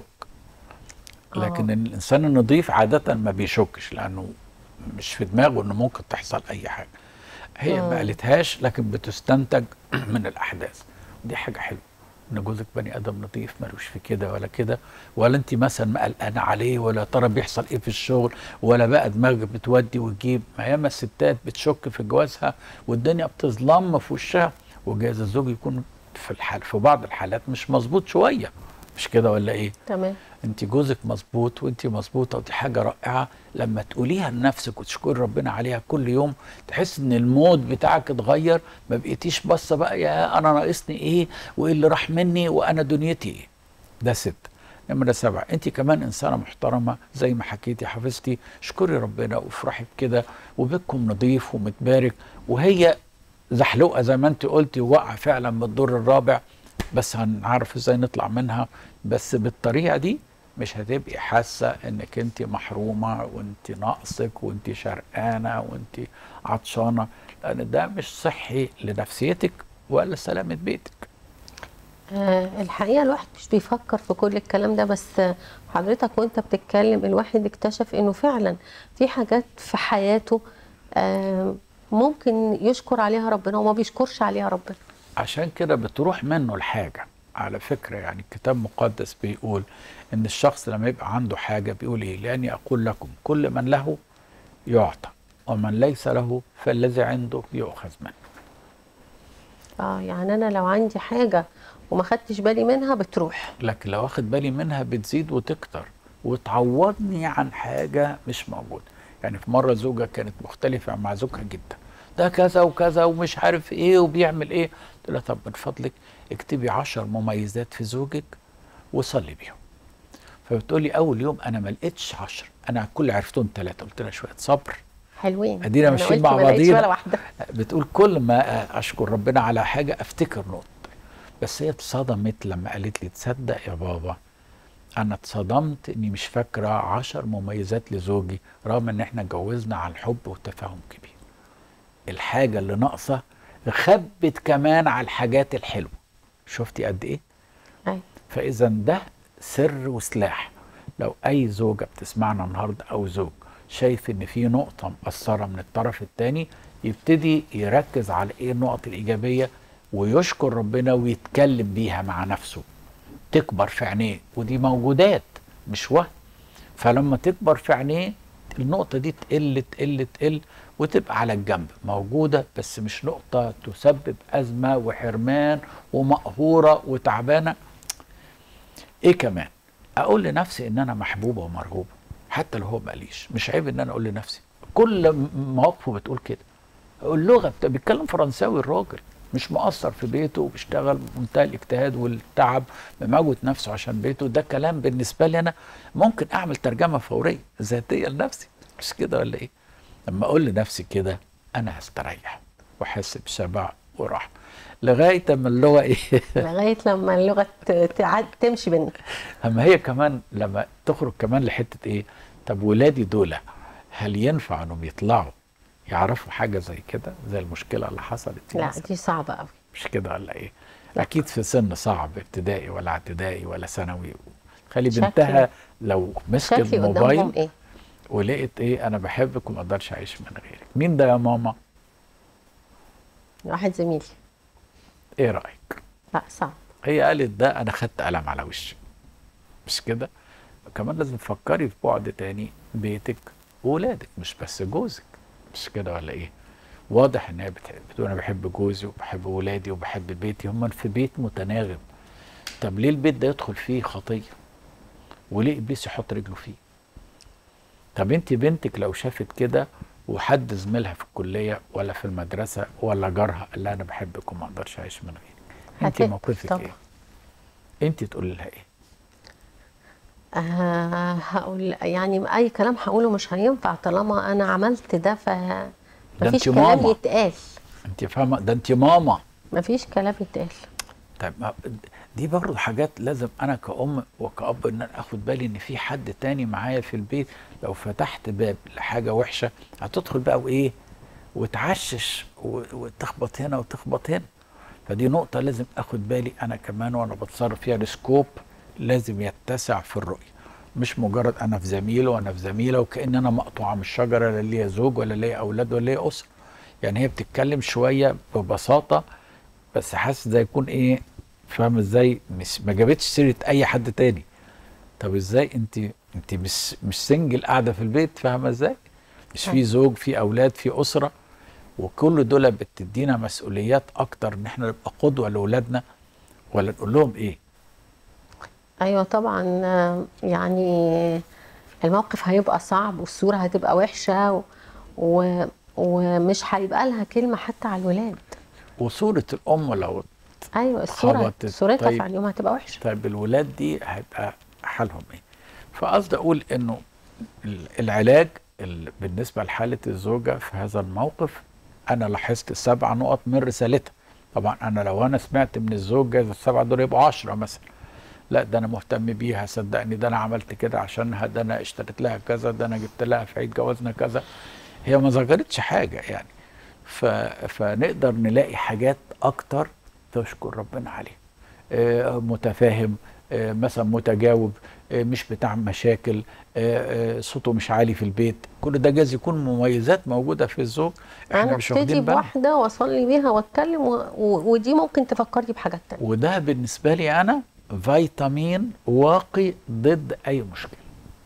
لكن آه. الانسان النظيف عاده ما بيشكش لانه مش في دماغه انه ممكن تحصل اي حاجه هي مم. ما قالتهاش لكن بتستنتج من الاحداث دي حاجه حلوه ان جوزك بني ادم نظيف ملوش في كده ولا كده ولا انت مثلا ما قلقانه عليه ولا يا ترى بيحصل ايه في الشغل ولا بقى دماغك بتودي وتجيب ما ياما الستات بتشك في جوازها والدنيا بتظلم في وشها وجايز الزوج يكون في الحال في بعض الحالات مش مظبوط شويه مش كده ولا ايه؟ تمام انت جوزك مظبوط وانت مظبوطه ودي حاجه رائعه لما تقوليها لنفسك وتشكري ربنا عليها كل يوم تحس ان المود بتاعك اتغير ما بقيتيش باصه بقى يا انا ناقصني ايه وايه اللي راح مني وانا دنيتي ايه ده ست نمرة سبعة انت كمان انسانة محترمة زي ما حكيتي حفظتي اشكري ربنا وافرحي بكده وبيتكم نظيف ومتبارك وهي زحلوقة زي ما انت قلتي وواقعة فعلا من الدور الرابع بس هنعرف ازاي نطلع منها بس بالطريقة دي مش هتبقي حاسة انك انت محرومة وانت ناقصك وانت شرقانة وانت عطشانة لان ده مش صحي لنفسيتك ولا سلامة بيتك آه الحقيقه الواحد مش بيفكر في كل الكلام ده بس آه، حضرتك وانت بتتكلم الواحد اكتشف انه فعلا في حاجات في حياته آه ممكن يشكر عليها ربنا وما بيشكرش عليها ربنا عشان كده بتروح منه الحاجة على فكرة يعني الكتاب المقدس بيقول ان الشخص لما يبقى عنده حاجة بيقول ايه لاني اقول لكم كل من له يعطى ومن ليس له فالذي عنده يؤخذ منه اه يعني انا لو عندي حاجه وما خدتش بالي منها بتروح لكن لو واخد بالي منها بتزيد وتكتر وتعوضني عن حاجة مش موجودة يعني في مرة زوجة كانت مختلفة مع زوجها جدا ده كذا وكذا ومش عارف ايه وبيعمل ايه قلت لها طب من فضلك اكتبي عشر مميزات في زوجك وصلي بيهم فبتقولي اول يوم انا ما لقيتش عشر انا كل عرفتهم ثلاثة قلت لها شوية صبر حلوين أدينا أنا ماشيين قلت مع ما لقيتش بعضينا. ولا واحده بتقول كل ما اشكر ربنا على حاجه افتكر نقطه بس هي اتصدمت لما قالت لي تصدق يا بابا انا اتصدمت اني مش فاكره عشر مميزات لزوجي رغم ان احنا اتجوزنا عن حب وتفاهم كبير الحاجه اللي ناقصه خبت كمان على الحاجات الحلوه شفتي قد ايه أيوة. فاذا ده سر وسلاح لو اي زوجه بتسمعنا النهارده او زوج شايف ان في نقطه مقصره من الطرف الثاني يبتدي يركز على ايه النقط الايجابيه ويشكر ربنا ويتكلم بيها مع نفسه تكبر في عينيه ودي موجودات مش وهم فلما تكبر في عينيه النقطة دي تقل تقل تقل وتبقى على الجنب موجودة بس مش نقطة تسبب أزمة وحرمان ومقهورة وتعبانة إيه كمان أقول لنفسي إن أنا محبوبة ومرغوبة حتى لو هو مقاليش مش عيب إن أنا أقول لنفسي كل م- مواقفه بتقول كده اللغة بتا- بيتكلم فرنساوي الراجل مش مقصر في بيته وبيشتغل بمنتهى الاجتهاد والتعب بموت نفسه عشان بيته ده كلام بالنسبة لي أنا ممكن أعمل ترجمة فورية ذاتية لنفسي مش كده ولا إيه؟ لما أقول لنفسي كده أنا هستريح وأحس بشبع وراحة لغاية أما اللغة إيه؟ لغايه لما اللغه ت- تعد تمشي بينا اما هي كمان لما تخرج كمان لحته ايه طب ولادي دول هل ينفع انهم يطلعوا يعرفوا حاجه زي كده زي المشكله اللي حصلت دي لا مثلاً؟ دي صعبه قوي مش كده ولا ايه لا. اكيد في سن صعب ابتدائي ولا اعتدائي ولا ثانوي خلي شكلي- بنتها لو مسكت شكلي قدامهم الموبايل ايه ولقيت ايه انا بحبك وما اقدرش اعيش من غيرك مين ده يا ماما واحد زميلي ايه رايك لا صعب هي قالت ده انا خدت قلم على وشي مش كده كمان لازم تفكري في بعد تاني بيتك وولادك مش بس جوزك مش كده ولا ايه واضح ان هي بتحب بتقول انا بحب جوزي وبحب ولادي وبحب بيتي هم في بيت متناغم طب ليه البيت ده يدخل فيه خطيه وليه ابليس يحط رجله فيه طب انت بنتك لو شافت كده وحد زميلها في الكليه ولا في المدرسه ولا جارها قال لها انا بحبك وما اقدرش اعيش من غيرك انت هتقبل موقفك طبعا. ايه انت تقولي لها ايه آه هقول يعني اي كلام هقوله مش هينفع طالما انا عملت ده ف مفيش انت كلام ماما. يتقال انت فاهمه ده انت ماما مفيش كلام يتقال طيب ما- دي برضه حاجات لازم انا كأم وكأب ان انا اخد بالي ان في حد تاني معايا في البيت لو فتحت باب لحاجه وحشه هتدخل بقى وايه وتعشش و- وتخبط هنا وتخبط هنا فدي نقطه لازم اخد بالي انا كمان وانا بتصرف فيها السكوب لازم يتسع في الرؤيه مش مجرد انا في زميل وانا في زميله وكان انا مقطوعه من الشجره لا ليا زوج ولا ليا اولاد ولا ليا اسره يعني هي بتتكلم شويه ببساطه بس حاسس ده يكون ايه فاهم ازاي مش ما جابتش سيره اي حد تاني طب ازاي انت انت مش مش سنجل قاعده في البيت فاهمه ازاي مش في أيوة. زوج في اولاد في اسره وكل دول بتدينا مسؤوليات اكتر ان احنا نبقى قدوه لاولادنا ولا نقول لهم ايه ايوه طبعا آه، يعني الموقف هيبقى صعب والصوره هتبقى وحشه و... و... ومش هيبقى لها كلمه حتى على الولاد وصوره الام لو ايوه الصوره خبطت. صورتها طيب. في عينيهم هتبقى وحشه طيب الولاد دي هيبقى حالهم ايه فقصد اقول انه ال- العلاج ال- بالنسبه لحاله الزوجه في هذا الموقف انا لاحظت سبع نقط من رسالتها طبعا انا لو انا سمعت من الزوج جايز السبعه دول يبقوا عشرة مثلا لا ده انا مهتم بيها صدقني ده انا عملت كده عشانها ده انا اشتريت لها كذا ده انا جبت لها في عيد جوازنا كذا هي ما ذكرتش حاجه يعني ف... فنقدر نلاقي حاجات اكتر تشكر ربنا عليها آه، متفاهم آه، مثلا متجاوب آه، مش بتاع مشاكل آه، آه، صوته مش عالي في البيت كل ده جايز يكون مميزات موجوده في الزوج احنا انا مش ابتدي واخدين بالنا بواحده واصلي بيها واتكلم و... و... ودي ممكن تفكرني بحاجات تانية وده بالنسبه لي انا فيتامين واقي ضد اي مشكله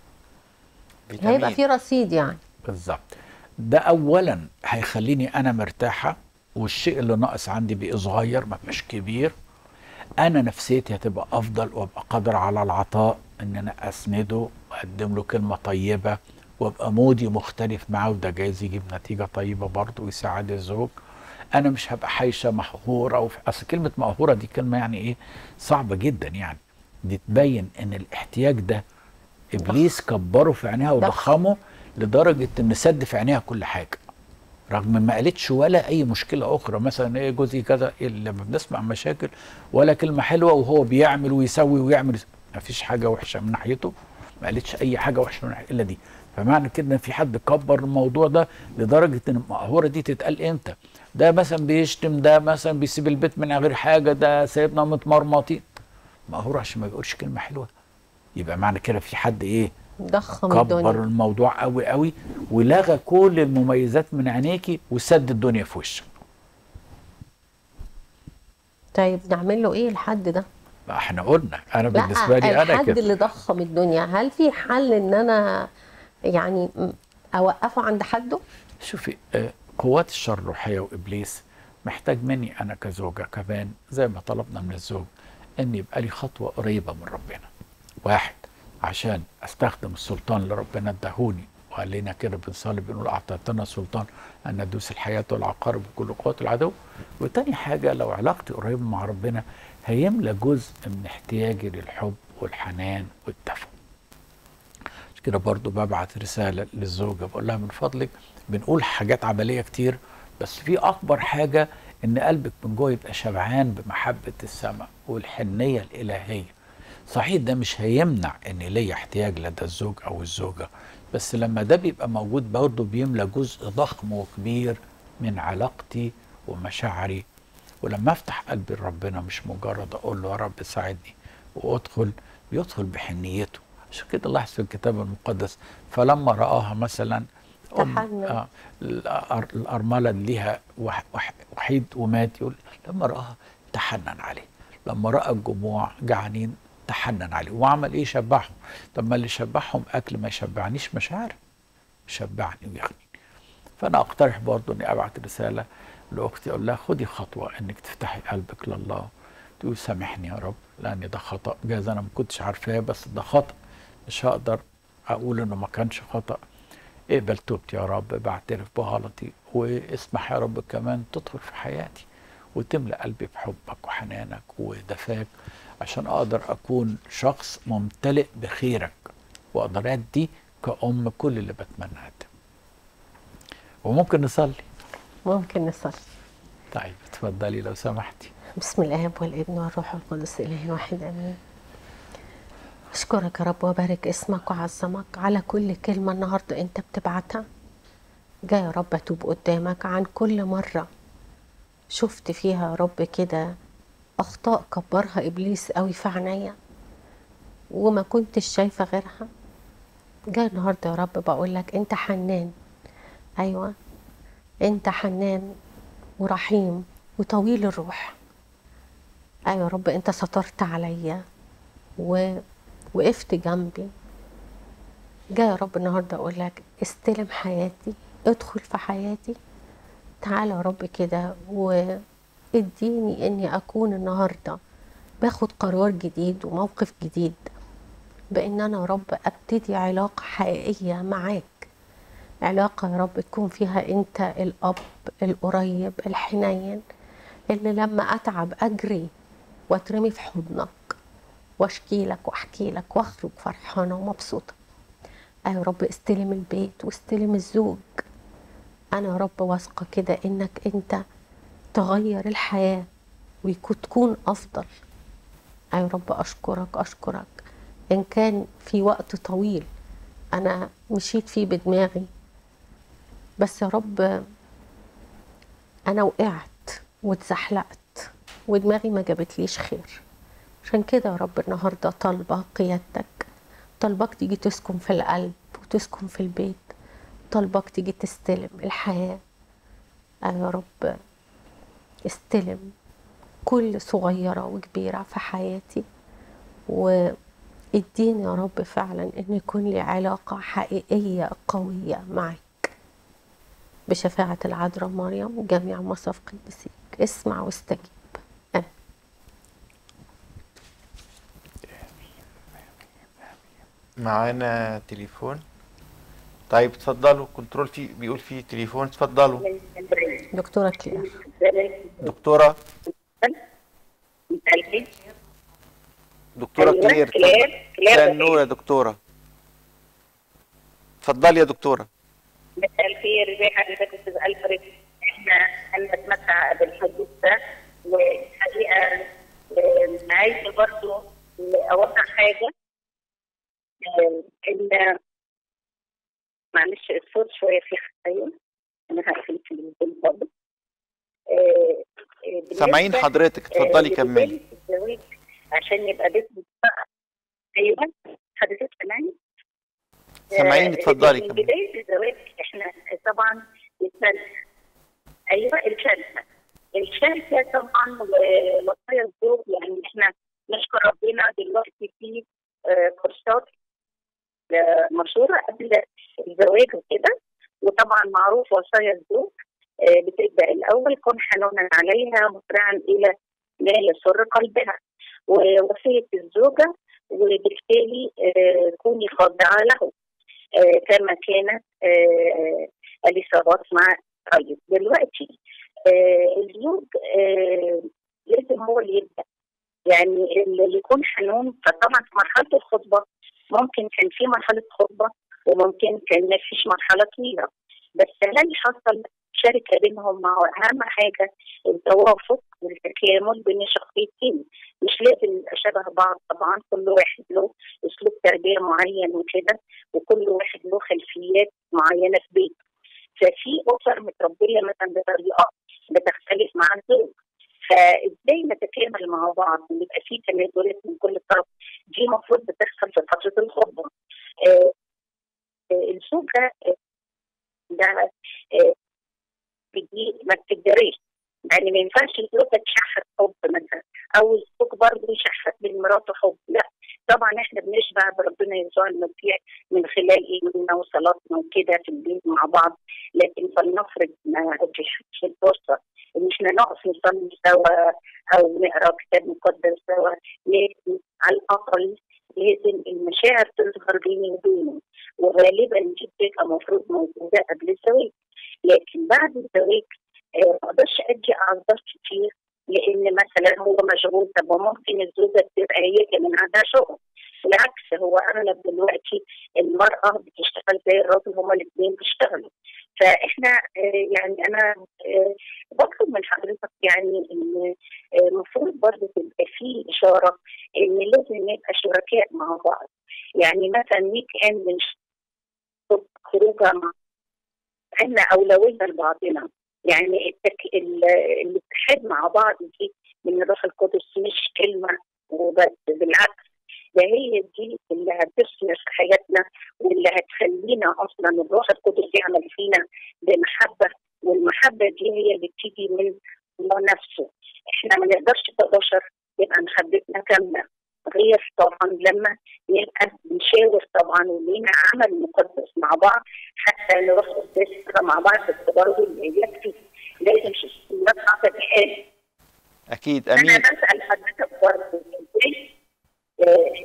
هيبقى في رصيد يعني بالظبط ده اولا هيخليني انا مرتاحه والشيء اللي ناقص عندي بقى صغير ما بقاش كبير انا نفسيتي هتبقى افضل وابقى قادر على العطاء ان انا اسنده واقدم له كلمه طيبه وابقى مودي مختلف معاه وده جايز يجيب نتيجه طيبه برضه ويساعد الزوج انا مش هبقى حايشه مقهوره وفي اصل كلمه مقهوره دي كلمه يعني ايه صعبه جدا يعني دي تبين ان الاحتياج ده ابليس كبره في عينيها وضخمه لدرجه ان سد في عينيها كل حاجه رغم ما قالتش ولا اي مشكله اخرى مثلا ايه جوزي كذا إيه لما بنسمع مشاكل ولا كلمه حلوه وهو بيعمل ويسوي ويعمل ما فيش حاجه وحشه من ناحيته ما قالتش اي حاجه وحشه من ناحيته الا دي فمعنى كده ان في حد كبر الموضوع ده لدرجه ان المقهوره دي تتقال امتى ده مثلا بيشتم ده مثلا بيسيب البيت من غير حاجه ده سايبنا متمرمطين مقهور عشان ما بيقولش كلمه حلوه يبقى معنى كده في حد ايه ضخم كبر الدنيا الموضوع قوي قوي ولغى كل المميزات من عينيكي وسد الدنيا في وشك طيب نعمل له ايه الحد ده ما احنا قلنا انا لا بالنسبه لي انا الحد كده اللي ضخم الدنيا هل في حل ان انا يعني م- اوقفه عند حده شوفي آه، قوات الشر الروحيه وابليس محتاج مني انا كزوجه كمان زي ما طلبنا من الزوج ان يبقى لي خطوه قريبه من ربنا واحد عشان استخدم السلطان اللي ربنا اداهوني وقال لنا كده بنصلي بنقول اعطيتنا سلطان ان ندوس الحياه والعقارب بكل قوه العدو وتاني حاجه لو علاقتي قريبه مع ربنا هيملى جزء من احتياجي للحب والحنان والدفء عشان كده برضو ببعت رسالة للزوجة بقول لها من فضلك بنقول حاجات عملية كتير بس في أكبر حاجة إن قلبك من جوه يبقى شبعان بمحبة السماء والحنية الإلهية صحيح ده مش هيمنع إن ليا احتياج لدى الزوج أو الزوجة بس لما ده بيبقى موجود برضه بيملى جزء ضخم وكبير من علاقتي ومشاعري ولما افتح قلبي لربنا مش مجرد اقول له يا رب ساعدني وادخل بيدخل بحنيته عشان كده لاحظ في الكتاب المقدس فلما رآها مثلا أم- تحنن. آه الأر- الأرملة اللي ليها وح وح وحيد ومات يقول لما رآها تحنن عليه لما رأى الجموع جعانين تحنن عليه وعمل ايه شبعهم طب ما اللي شبعهم اكل ما يشبعنيش مشاعر يشبعني ويغنيني فانا اقترح برضو اني ابعت رساله لاختي اقول لها خدي خطوه انك تفتحي قلبك لله تقول سامحني يا رب لان ده خطا جايز انا ما كنتش عارفاه بس ده خطا مش هقدر اقول انه ما كانش خطا اقبل توبتي يا رب بعترف بغلطي واسمح يا رب كمان تدخل في حياتي وتملأ قلبي بحبك وحنانك ودفاك عشان اقدر اكون شخص ممتلئ بخيرك واقدر ادي كأم كل اللي بتمنى اقدمه وممكن نصلي ممكن نصلي طيب اتفضلي لو سمحتي بسم الاب والابن والروح القدس اله واحد امين اشكرك يا رب وبارك اسمك وعظمك على كل كلمه النهارده انت بتبعتها جاي يا رب اتوب قدامك عن كل مره شفت فيها يا رب كده اخطاء كبرها ابليس قوي في عينيا وما كنتش شايفه غيرها جاي النهارده يا رب بقول لك انت حنان ايوه انت حنان ورحيم وطويل الروح ايوه يا رب انت سترت عليا ووقفت جنبي جاي يا رب النهارده اقول لك استلم حياتي ادخل في حياتي تعالى يا رب كده واديني اني اكون النهارده باخد قرار جديد وموقف جديد بان انا يا رب ابتدي علاقه حقيقيه معاك علاقه يا رب تكون فيها انت الاب القريب الحنين اللي لما اتعب اجري واترمي في حضنك واشكي لك واحكي لك واخرج فرحانه ومبسوطه ايوه يا رب استلم البيت واستلم الزوج انا يا رب واثقه كده انك انت تغير الحياه ويكون تكون افضل ايوه يا رب اشكرك اشكرك ان كان في وقت طويل انا مشيت فيه بدماغي بس يا رب انا وقعت واتزحلقت ودماغي ما جابتليش خير عشان كده يا رب النهارده طالبه قيادتك طالبك تيجي تسكن في القلب وتسكن في البيت طالبك تيجي تستلم الحياه أيوة يا رب استلم كل صغيره وكبيره في حياتي واديني يا رب فعلا ان يكون لي علاقه حقيقيه قويه معك بشفاعة العذراء مريم جميع مصاف قدسيك اسمع واستجيب آمين. معانا تليفون طيب اتفضلوا كنترول في بيقول في تليفون اتفضلوا دكتورة كلير دكتورة دكتورة أيوة، كلير كلير كلير مساء النور يا دكتورة اتفضلي يا دكتورة مساء الخير ازي حضرتك استاذ الفريد احنا هنتمتع بالحديث ده والحقيقه آه، عايزه برضه اوضح حاجه آه، ان معلش الصوت شويه في ايوه انا هقفل التلفزيون خالص آه، آه، سامعين بالنسبة- حضرتك اتفضلي آه، كملي لبداية الزواج عشان يبقى باسم ايوه حضرتك سامعني؟ سامعين آه، اتفضلي من كملي بدايه الزواج احنا طبعا الشركه ايوه الشركه الشركه طبعا ووصايا الزوج يعني احنا نشكر ربنا دلوقتي في آه، كورسات آه، مشهوره قبل الزواج وكده وطبعا معروف وصايا الزوج آه، بتبدا الاول كن حنونا عليها مسرعا الى ما يسر قلبها ووصيه الزوجه وبالتالي آه، كوني خاضعه له آه، كما كانت آه، اليصابات مع طيب دلوقتي آه، الزوج آه، لازم هو اللي يبدا يعني اللي يكون حنون فطبعا في مرحله الخطبه ممكن كان في مرحله خطبه وممكن كان ما فيش مرحله طويله بس هل حصل شركه بينهم مع اهم حاجه التوافق والتكامل بين الشخصيتين مش لازم يبقى شبه بعض طبعا كل واحد له اسلوب تربيه معين وكده وكل واحد له خلفيات معينه في بيته ففي اسر متربيه مثلا بطريقه بتختلف مع الزوج فازاي نتكامل مع بعض ويبقى في تنازلات من كل طرف دي المفروض بتحصل في فتره الخطبه آه آه الزوجه آه ده آه دي ما بتقدريش يعني ما ينفعش الزوجه تشحت حب مثلا او الزوج برضه يشحت من مراته حب لا طبعا احنا بنشبع بربنا يسوع المسيح من خلال ايماننا وصلاتنا وكده في البيت مع بعض لكن فلنفرض ما تشحتش الفرصه ان احنا نقف نصلي سوا او نقرا كتاب مقدس سوا لكن على الاقل لازم المشاعر تظهر بيني وبينه وغالبا دي بتبقى المفروض موجوده قبل الزواج لكن بعد الزواج آه، ما اقدرش ادي اعذار كتير لان مثلا هو مشغول طب وممكن الزوجه تبقى هي كمان عندها شغل بالعكس هو اغلب دلوقتي المراه بتشتغل زي الراجل هما الاثنين بيشتغلوا فاحنا آه، يعني انا آه، بطلب من حضرتك يعني ان آه، المفروض برضه تبقى في اشاره ان لازم نبقى شركاء مع بعض يعني مثلا ويك اند خروجه مع احنا اولويه لبعضنا يعني التك... ال... الاتحاد مع بعض دي من الروح القدس مش كلمه وبس بالعكس ده هي دي اللي هتثمر في حياتنا واللي هتخلينا اصلا الروح القدس يعمل فينا بمحبه والمحبه دي هي اللي بتيجي من الله نفسه احنا ما نقدرش كبشر يبقى محبتنا كامله غير طبعا لما نبقى بنشاور طبعا ولينا عمل مقدس مع بعض حتى نروح قداس مع بعض بس برضه يكفي لازم نطلع فتحات اكيد انا امين بسال حضرتك برضه ازاي آه،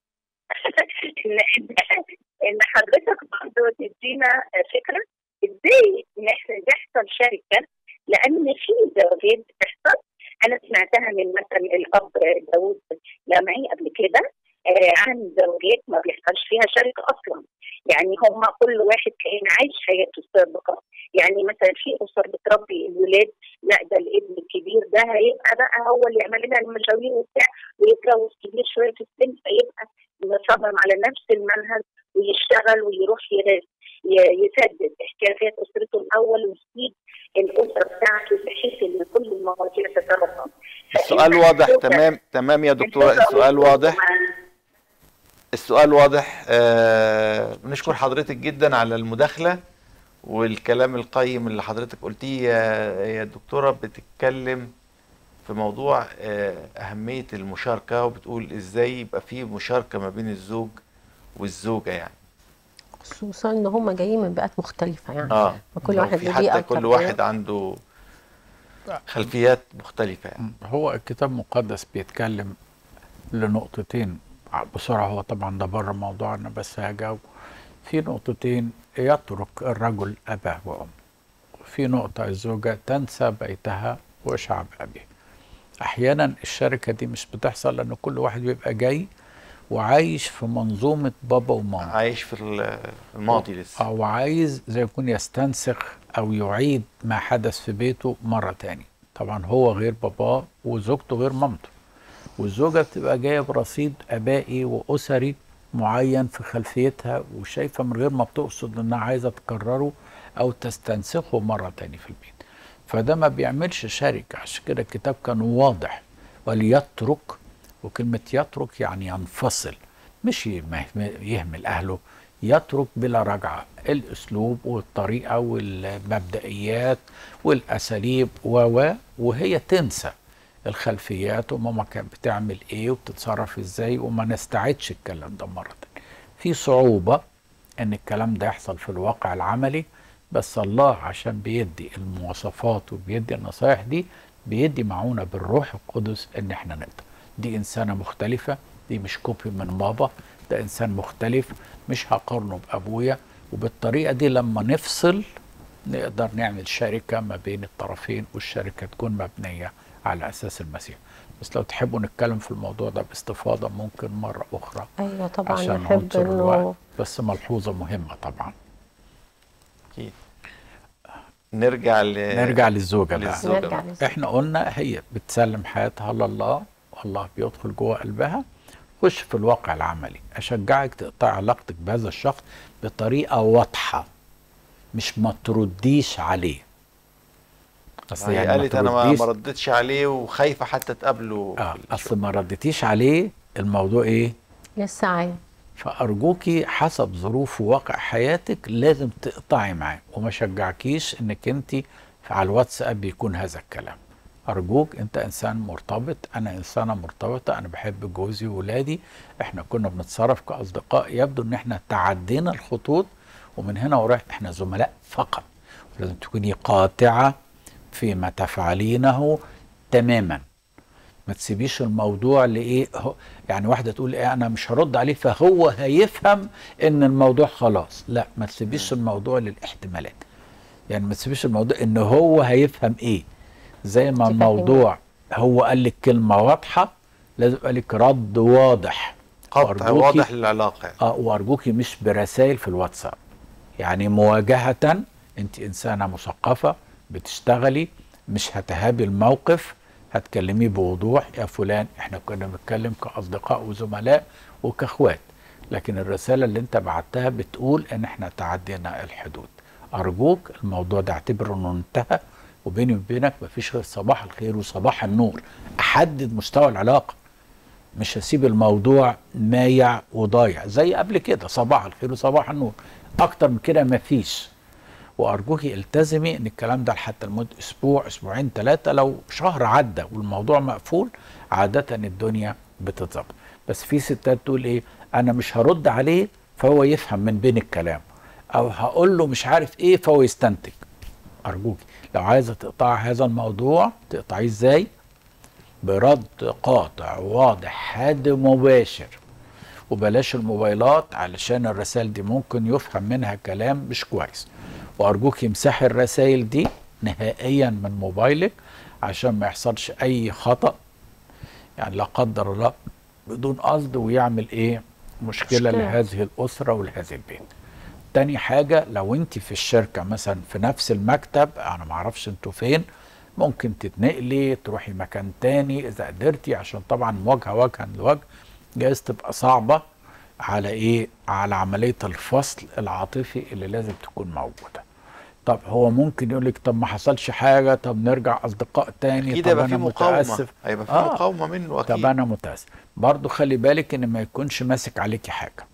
ان إن- ان حضرتك برضه تدينا فكره ازاي ان احنا يحصل شركه لان في زواجات بتحصل انا سمعتها من مثلا الاب داوود لمعي قبل كده آه، عن زوجات ما بيحصلش فيها شركه اصلا يعني هم كل واحد كان عايش حياته السابقه يعني مثلا في اسر بتربي الولاد لا ده الابن الكبير ده هيبقى بقى هو اللي يعمل لنا المشاوير وبتاع ويتجوز كبير شويه في السن فيبقى مصمم على نفس المنهج ويشتغل ويروح يرس ي- يسدد احتياجات اسرته الاول ويسيب الاسره بتاعته بحيث ان كل المواضيع تترقم السؤال واضح تمام تمام يا دكتوره السؤال واضح السؤال واضح آه بنشكر حضرتك جدا على المداخلة والكلام القيم اللي حضرتك قلتيه يا يا دكتورة بتتكلم في موضوع آه أهمية المشاركة وبتقول إزاي يبقى في مشاركة ما بين الزوج والزوجة يعني خصوصا ان هم جايين من بيئات مختلفه يعني اه وكل لو واحد في له حتى بيئة كل وتربية. واحد عنده خلفيات مختلفة يعني هو الكتاب المقدس بيتكلم لنقطتين بسرعة هو طبعا ده بره موضوعنا بس هجاوب في نقطتين يترك الرجل أباه وأمه في نقطة الزوجة تنسى بيتها وشعب أبيه أحيانا الشركة دي مش بتحصل لأن كل واحد بيبقى جاي وعايش في منظومة بابا وماما عايش في ال- في الماضي لسه أو عايز زي يكون يستنسخ أو يعيد ما حدث في بيته مرة تاني طبعا هو غير باباه وزوجته غير مامته والزوجة بتبقى جاية برصيد آبائي وأسري معين في خلفيتها وشايفة من غير ما بتقصد إنها عايزة تكرره أو تستنسخه مرة تاني في البيت فده ما بيعملش شركة عشان كده الكتاب كان واضح وليترك وكلمة يترك يعني ينفصل مش يهم- يهمل أهله يترك بلا رجعة الأسلوب والطريقة والمبدئيات والأساليب و و وهي تنسى الخلفيات وماما كانت بتعمل ايه وبتتصرف ازاي وما نستعدش الكلام ده مرة تانية في صعوبة ان الكلام ده يحصل في الواقع العملي بس الله عشان بيدي المواصفات وبيدي النصايح دي بيدي معونة بالروح القدس ان احنا نقدر دي انسانة مختلفة دي مش كوبي من بابا ده انسان مختلف مش هقارنه بابويا وبالطريقة دي لما نفصل نقدر نعمل شركة ما بين الطرفين والشركة تكون مبنية على أساس المسيح بس لو تحبوا نتكلم في الموضوع ده باستفاضة ممكن مرة أخرى ايوه طبعا عشان نحب عنصر انه الوقت بس ملحوظة مهمة طبعا أكيد نرجع ل... نرجع للزوجة بقى للزوجة نرجع بقى. للزوجة. احنا قلنا هي بتسلم حياتها لله والله بيدخل جوه قلبها خش في الواقع العملي اشجعك تقطع علاقتك بهذا الشخص بطريقه واضحه مش ما ترديش عليه اصل هي يعني قالت انا ما ترديش- ما ردتش عليه وخايفه حتى تقابله اه في اصل الشغل. ما ردتيش عليه الموضوع ايه لسه عايز فارجوكي حسب ظروف وواقع حياتك لازم تقطعي معاه وما شجعكيش انك انت على الواتساب يكون هذا الكلام ارجوك انت انسان مرتبط انا انسانه مرتبطه انا بحب جوزي وولادي احنا كنا بنتصرف كاصدقاء يبدو ان احنا تعدينا الخطوط ومن هنا ورايح احنا زملاء فقط ولازم تكوني قاطعه فيما تفعلينه تماما ما تسيبيش الموضوع لايه هو يعني واحده تقول ايه انا مش هرد عليه فهو هيفهم ان الموضوع خلاص لا ما تسيبيش الموضوع للاحتمالات يعني ما تسيبيش الموضوع ان هو هيفهم ايه زي ما تفهمي. الموضوع هو قال لك كلمه واضحه لازم يبقى لك رد واضح قطع وأرجوكي- واضح للعلاقه يعني. اه وارجوكي مش برسائل في الواتساب يعني مواجهة انت انسانة مثقفة بتشتغلي مش هتهابي الموقف هتكلميه بوضوح يا فلان احنا كنا بنتكلم كاصدقاء وزملاء وكاخوات لكن الرسالة اللي انت بعتها بتقول ان احنا تعدينا الحدود ارجوك الموضوع ده اعتبره انه انتهى وبيني وبينك مفيش غير صباح الخير وصباح النور احدد مستوى العلاقه مش هسيب الموضوع مايع وضايع زي قبل كده صباح الخير وصباح النور اكتر من كده مفيش وارجوكي التزمي ان الكلام ده حتى لمده اسبوع اسبوعين ثلاثه لو شهر عدى والموضوع مقفول عاده الدنيا بتتظبط بس في ستات تقول ايه انا مش هرد عليه فهو يفهم من بين الكلام او هقول له مش عارف ايه فهو يستنتج ارجوك لو عايزه تقطع هذا الموضوع تقطعيه ازاي برد قاطع واضح حاد مباشر وبلاش الموبايلات علشان الرسائل دي ممكن يفهم منها كلام مش كويس وارجوك يمسحي الرسائل دي نهائيا من موبايلك عشان ما يحصلش اي خطأ يعني لا قدر الله بدون قصد ويعمل ايه مشكلة, مشكلة. لهذه الأسرة ولهذه البيت تاني حاجة لو انت في الشركة مثلا في نفس المكتب انا معرفش انتوا فين ممكن تتنقلي تروحي مكان تاني اذا قدرتي عشان طبعا مواجهة وجها لوجه جايز تبقى صعبة على ايه على عملية الفصل العاطفي اللي لازم تكون موجودة طب هو ممكن يقول لك طب ما حصلش حاجة طب نرجع اصدقاء تاني اكيد طب هيبقى في انا مقاومه متأسف هيبقى في آه. مقاومه منه اكيد طب انا متاسف برضه خلي بالك ان ما يكونش ماسك عليكي حاجه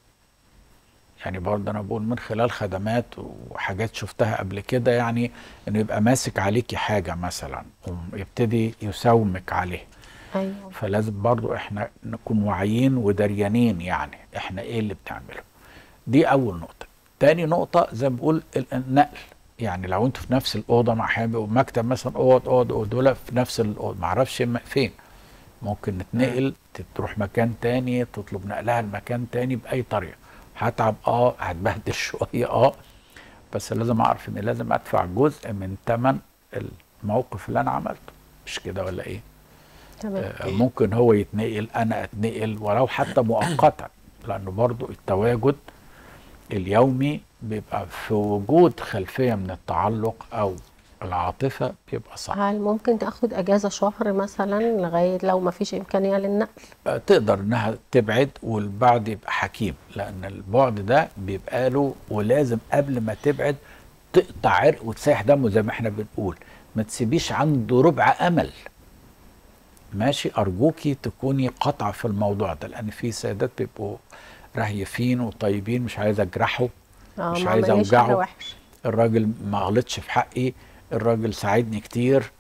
يعني برضه انا بقول من خلال خدمات وحاجات شفتها قبل كده يعني انه يبقى ماسك عليكي حاجه مثلا ويبتدي يساومك عليه ايوه فلازم برضو احنا نكون واعيين ودريانين يعني احنا ايه اللي بنعمله دي اول نقطه تاني نقطه زي ما بقول ال- النقل يعني لو انتوا في نفس الاوضه مع حامل ومكتب مثلا اوض اوض اوض دول في نفس الاوضه معرفش م- فين ممكن نتنقل تروح مكان تاني تطلب نقلها لمكان تاني باي طريقه هتعب اه هتبهدل شويه اه بس لازم اعرف ان لازم ادفع جزء من ثمن الموقف اللي انا عملته مش كده ولا ايه تمام آه، ممكن هو يتنقل انا اتنقل ولو حتى مؤقتا لانه برضو التواجد اليومي بيبقى في وجود خلفيه من التعلق او العاطفه بيبقى صعب هل ممكن تاخد اجازه شهر مثلا لغايه لو ما فيش امكانيه للنقل آه، تقدر انها تبعد والبعد يبقى حكيم لان البعد ده بيبقى له ولازم قبل ما تبعد تقطع عرق وتسيح دمه زي ما احنا بنقول ما تسيبيش عنده ربع امل ماشي ارجوكي تكوني قطعه في الموضوع ده لان في سيدات بيبقوا رهيفين وطيبين مش عايز اجرحه اه مش ما عايز عملنيش حاجه اوجعه وحش الراجل ما غلطش في حقي الراجل ساعدني كتير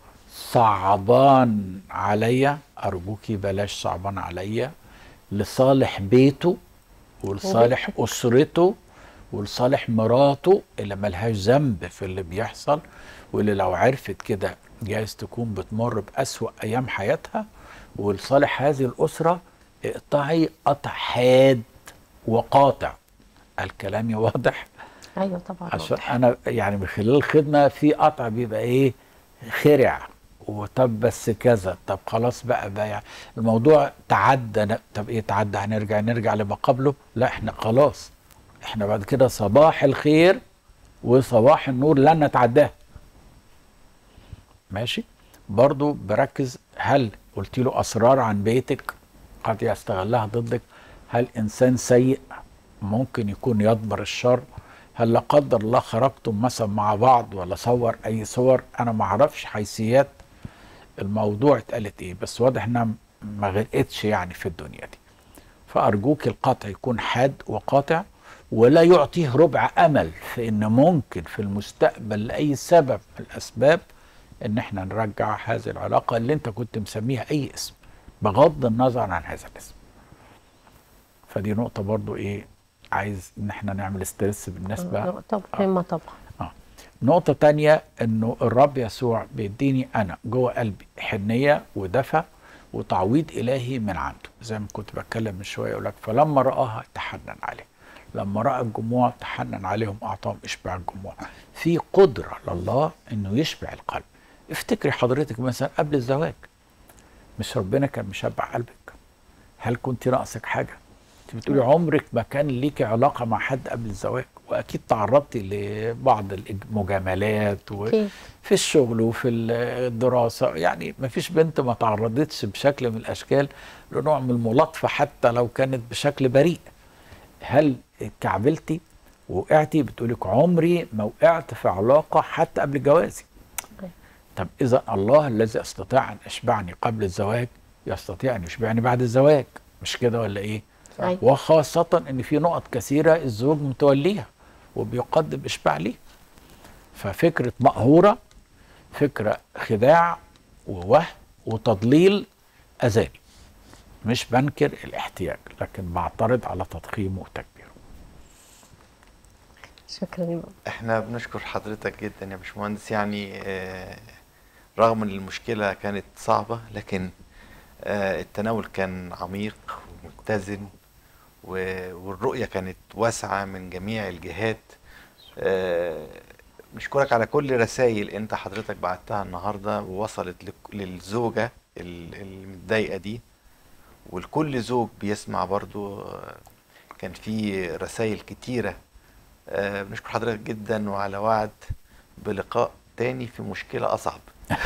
صعبان عليا ارجوكي بلاش صعبان عليا لصالح بيته ولصالح وبيتك. اسرته ولصالح مراته اللي ملهاش ذنب في اللي بيحصل واللي لو عرفت كده جايز تكون بتمر بأسوأ أيام حياتها ولصالح هذه الأسرة اقطعي قطع حاد وقاطع الكلام واضح ايوه طبعا عشان واضح. انا يعني من خلال الخدمه في قطع بيبقى ايه خرع وطب بس كذا طب خلاص بقى بقى يعني الموضوع تعدى ن- طب ايه تعدى هنرجع نرجع لما قبله لا احنا خلاص احنا بعد كده صباح الخير وصباح النور لن نتعداه ماشي برضو بركز هل قلت له اسرار عن بيتك قد يستغلها ضدك هل انسان سيء ممكن يكون يضمر الشر هل لا قدر الله خرجتم مثلا مع بعض ولا صور اي صور انا ما اعرفش حيثيات الموضوع اتقالت ايه بس واضح انها ما غرقتش يعني في الدنيا دي فارجوك القطع يكون حاد وقاطع ولا يعطيه ربع امل في ان ممكن في المستقبل لاي سبب من الاسباب ان احنا نرجع هذه العلاقه اللي انت كنت مسميها اي اسم بغض النظر عن هذا الاسم فدي نقطه برضو ايه عايز ان احنا نعمل ستريس بالنسبه طب مهمه طبعا آه. نقطة تانية انه الرب يسوع بيديني انا جوه قلبي حنية ودفى وتعويض الهي من عنده زي ما كنت بتكلم من شوية يقول لك فلما رآها تحنن عليه لما رأى الجموع تحنن عليهم اعطاهم اشباع الجموع في قدرة لله انه يشبع القلب افتكري حضرتك مثلا قبل الزواج مش ربنا كان مشبع قلبك هل كنت ناقصك حاجة انت بتقولي عمرك ما كان ليكي علاقة مع حد قبل الزواج واكيد تعرضتي لبعض المجاملات و... أكيد. في الشغل وفي الدراسة يعني ما فيش بنت ما تعرضتش بشكل من الأشكال لنوع من الملاطفة حتى لو كانت بشكل بريء هل كعبلتي وقعتي بتقولك عمري ما وقعت في علاقة حتى قبل جوازي طب إذا الله الذي استطاع أن يشبعني قبل الزواج يستطيع أن يشبعني بعد الزواج مش كده ولا إيه أيوة. وخاصة أن في نقط كثيرة الزوج متوليها وبيقدم إشباع ليه ففكره مقهوره فكره خداع ووهم وتضليل اذاني مش بنكر الاحتياج لكن بعترض على تضخيمه وتكبيره شكرا يا بابا احنا بنشكر حضرتك جدا يا باشمهندس يعني آه، رغم ان المشكله كانت صعبه لكن آه، التناول كان عميق ومتزن و- والرؤيه كانت واسعه من جميع الجهات آه، نشكرك على كل رسائل انت حضرتك بعتها النهارده ووصلت لك- للزوجه ال- المتضايقه دي والكل زوج بيسمع برضو آه، كان في رسائل كتيره آه، بنشكر حضرتك جدا وعلى وعد بلقاء تاني في مشكلة أصعب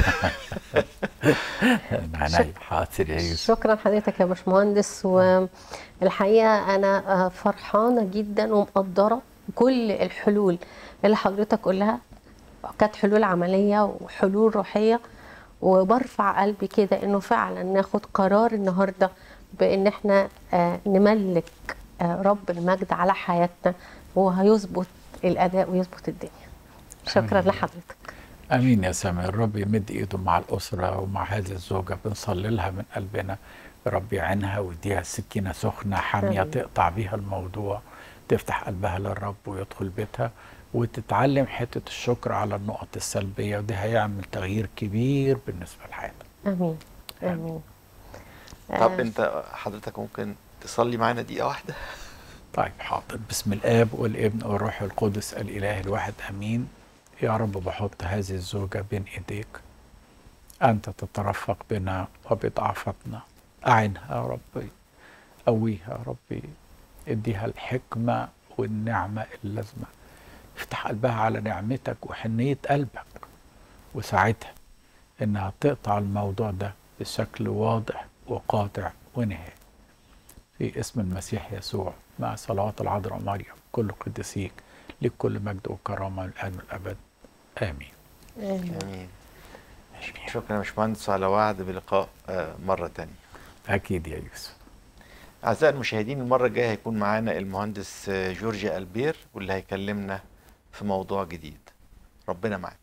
عيني حاضر يا يوسف شكرا حضرتك يا باشمهندس والحقيقه انا آه، فرحانه جدا ومقدره كل الحلول اللي حضرتك قلها كانت حلول عمليه وحلول روحيه وبرفع قلبي كده انه فعلا ناخد قرار النهارده بان احنا آه، نملك آه، رب المجد على حياتنا وهيظبط الاداء ويظبط الدنيا شكرا آمين. لحضرتك امين يا سامي الرب يمد ايده مع الاسره ومع هذه الزوجه بنصلي لها من قلبنا رب يعينها ويديها سكينه سخنه حاميه آمين. تقطع بيها الموضوع تفتح قلبها للرب ويدخل بيتها وتتعلم حته الشكر على النقط السلبيه ودي هيعمل تغيير كبير بالنسبه لحياتها امين امين طب آه، أنت حضرتك ممكن تصلي معانا دقيقة واحدة طيب حاضر بسم الاب والابن والروح القدس الاله الواحد امين يا رب بحط هذه الزوجه بين ايديك انت تترفق بنا وبضعفتنا اعنها يا ربي قويها يا ربي اديها الحكمه والنعمه اللازمه افتح قلبها على نعمتك وحنيه قلبك وساعدها انها تقطع الموضوع ده بشكل واضح وقاطع ونهائي في اسم المسيح يسوع مع صلوات العذراء مريم كل قدسيك لك كل مجد وكرامة الآن والأبد آمين آمين. آمين شكرا يا باشمهندس على وعد بلقاء آه، مرة تانية أكيد يا يوسف أعزائي المشاهدين المرة الجاية هيكون معانا المهندس آه، جورجي ألبير واللي هيكلمنا في موضوع جديد ربنا معاك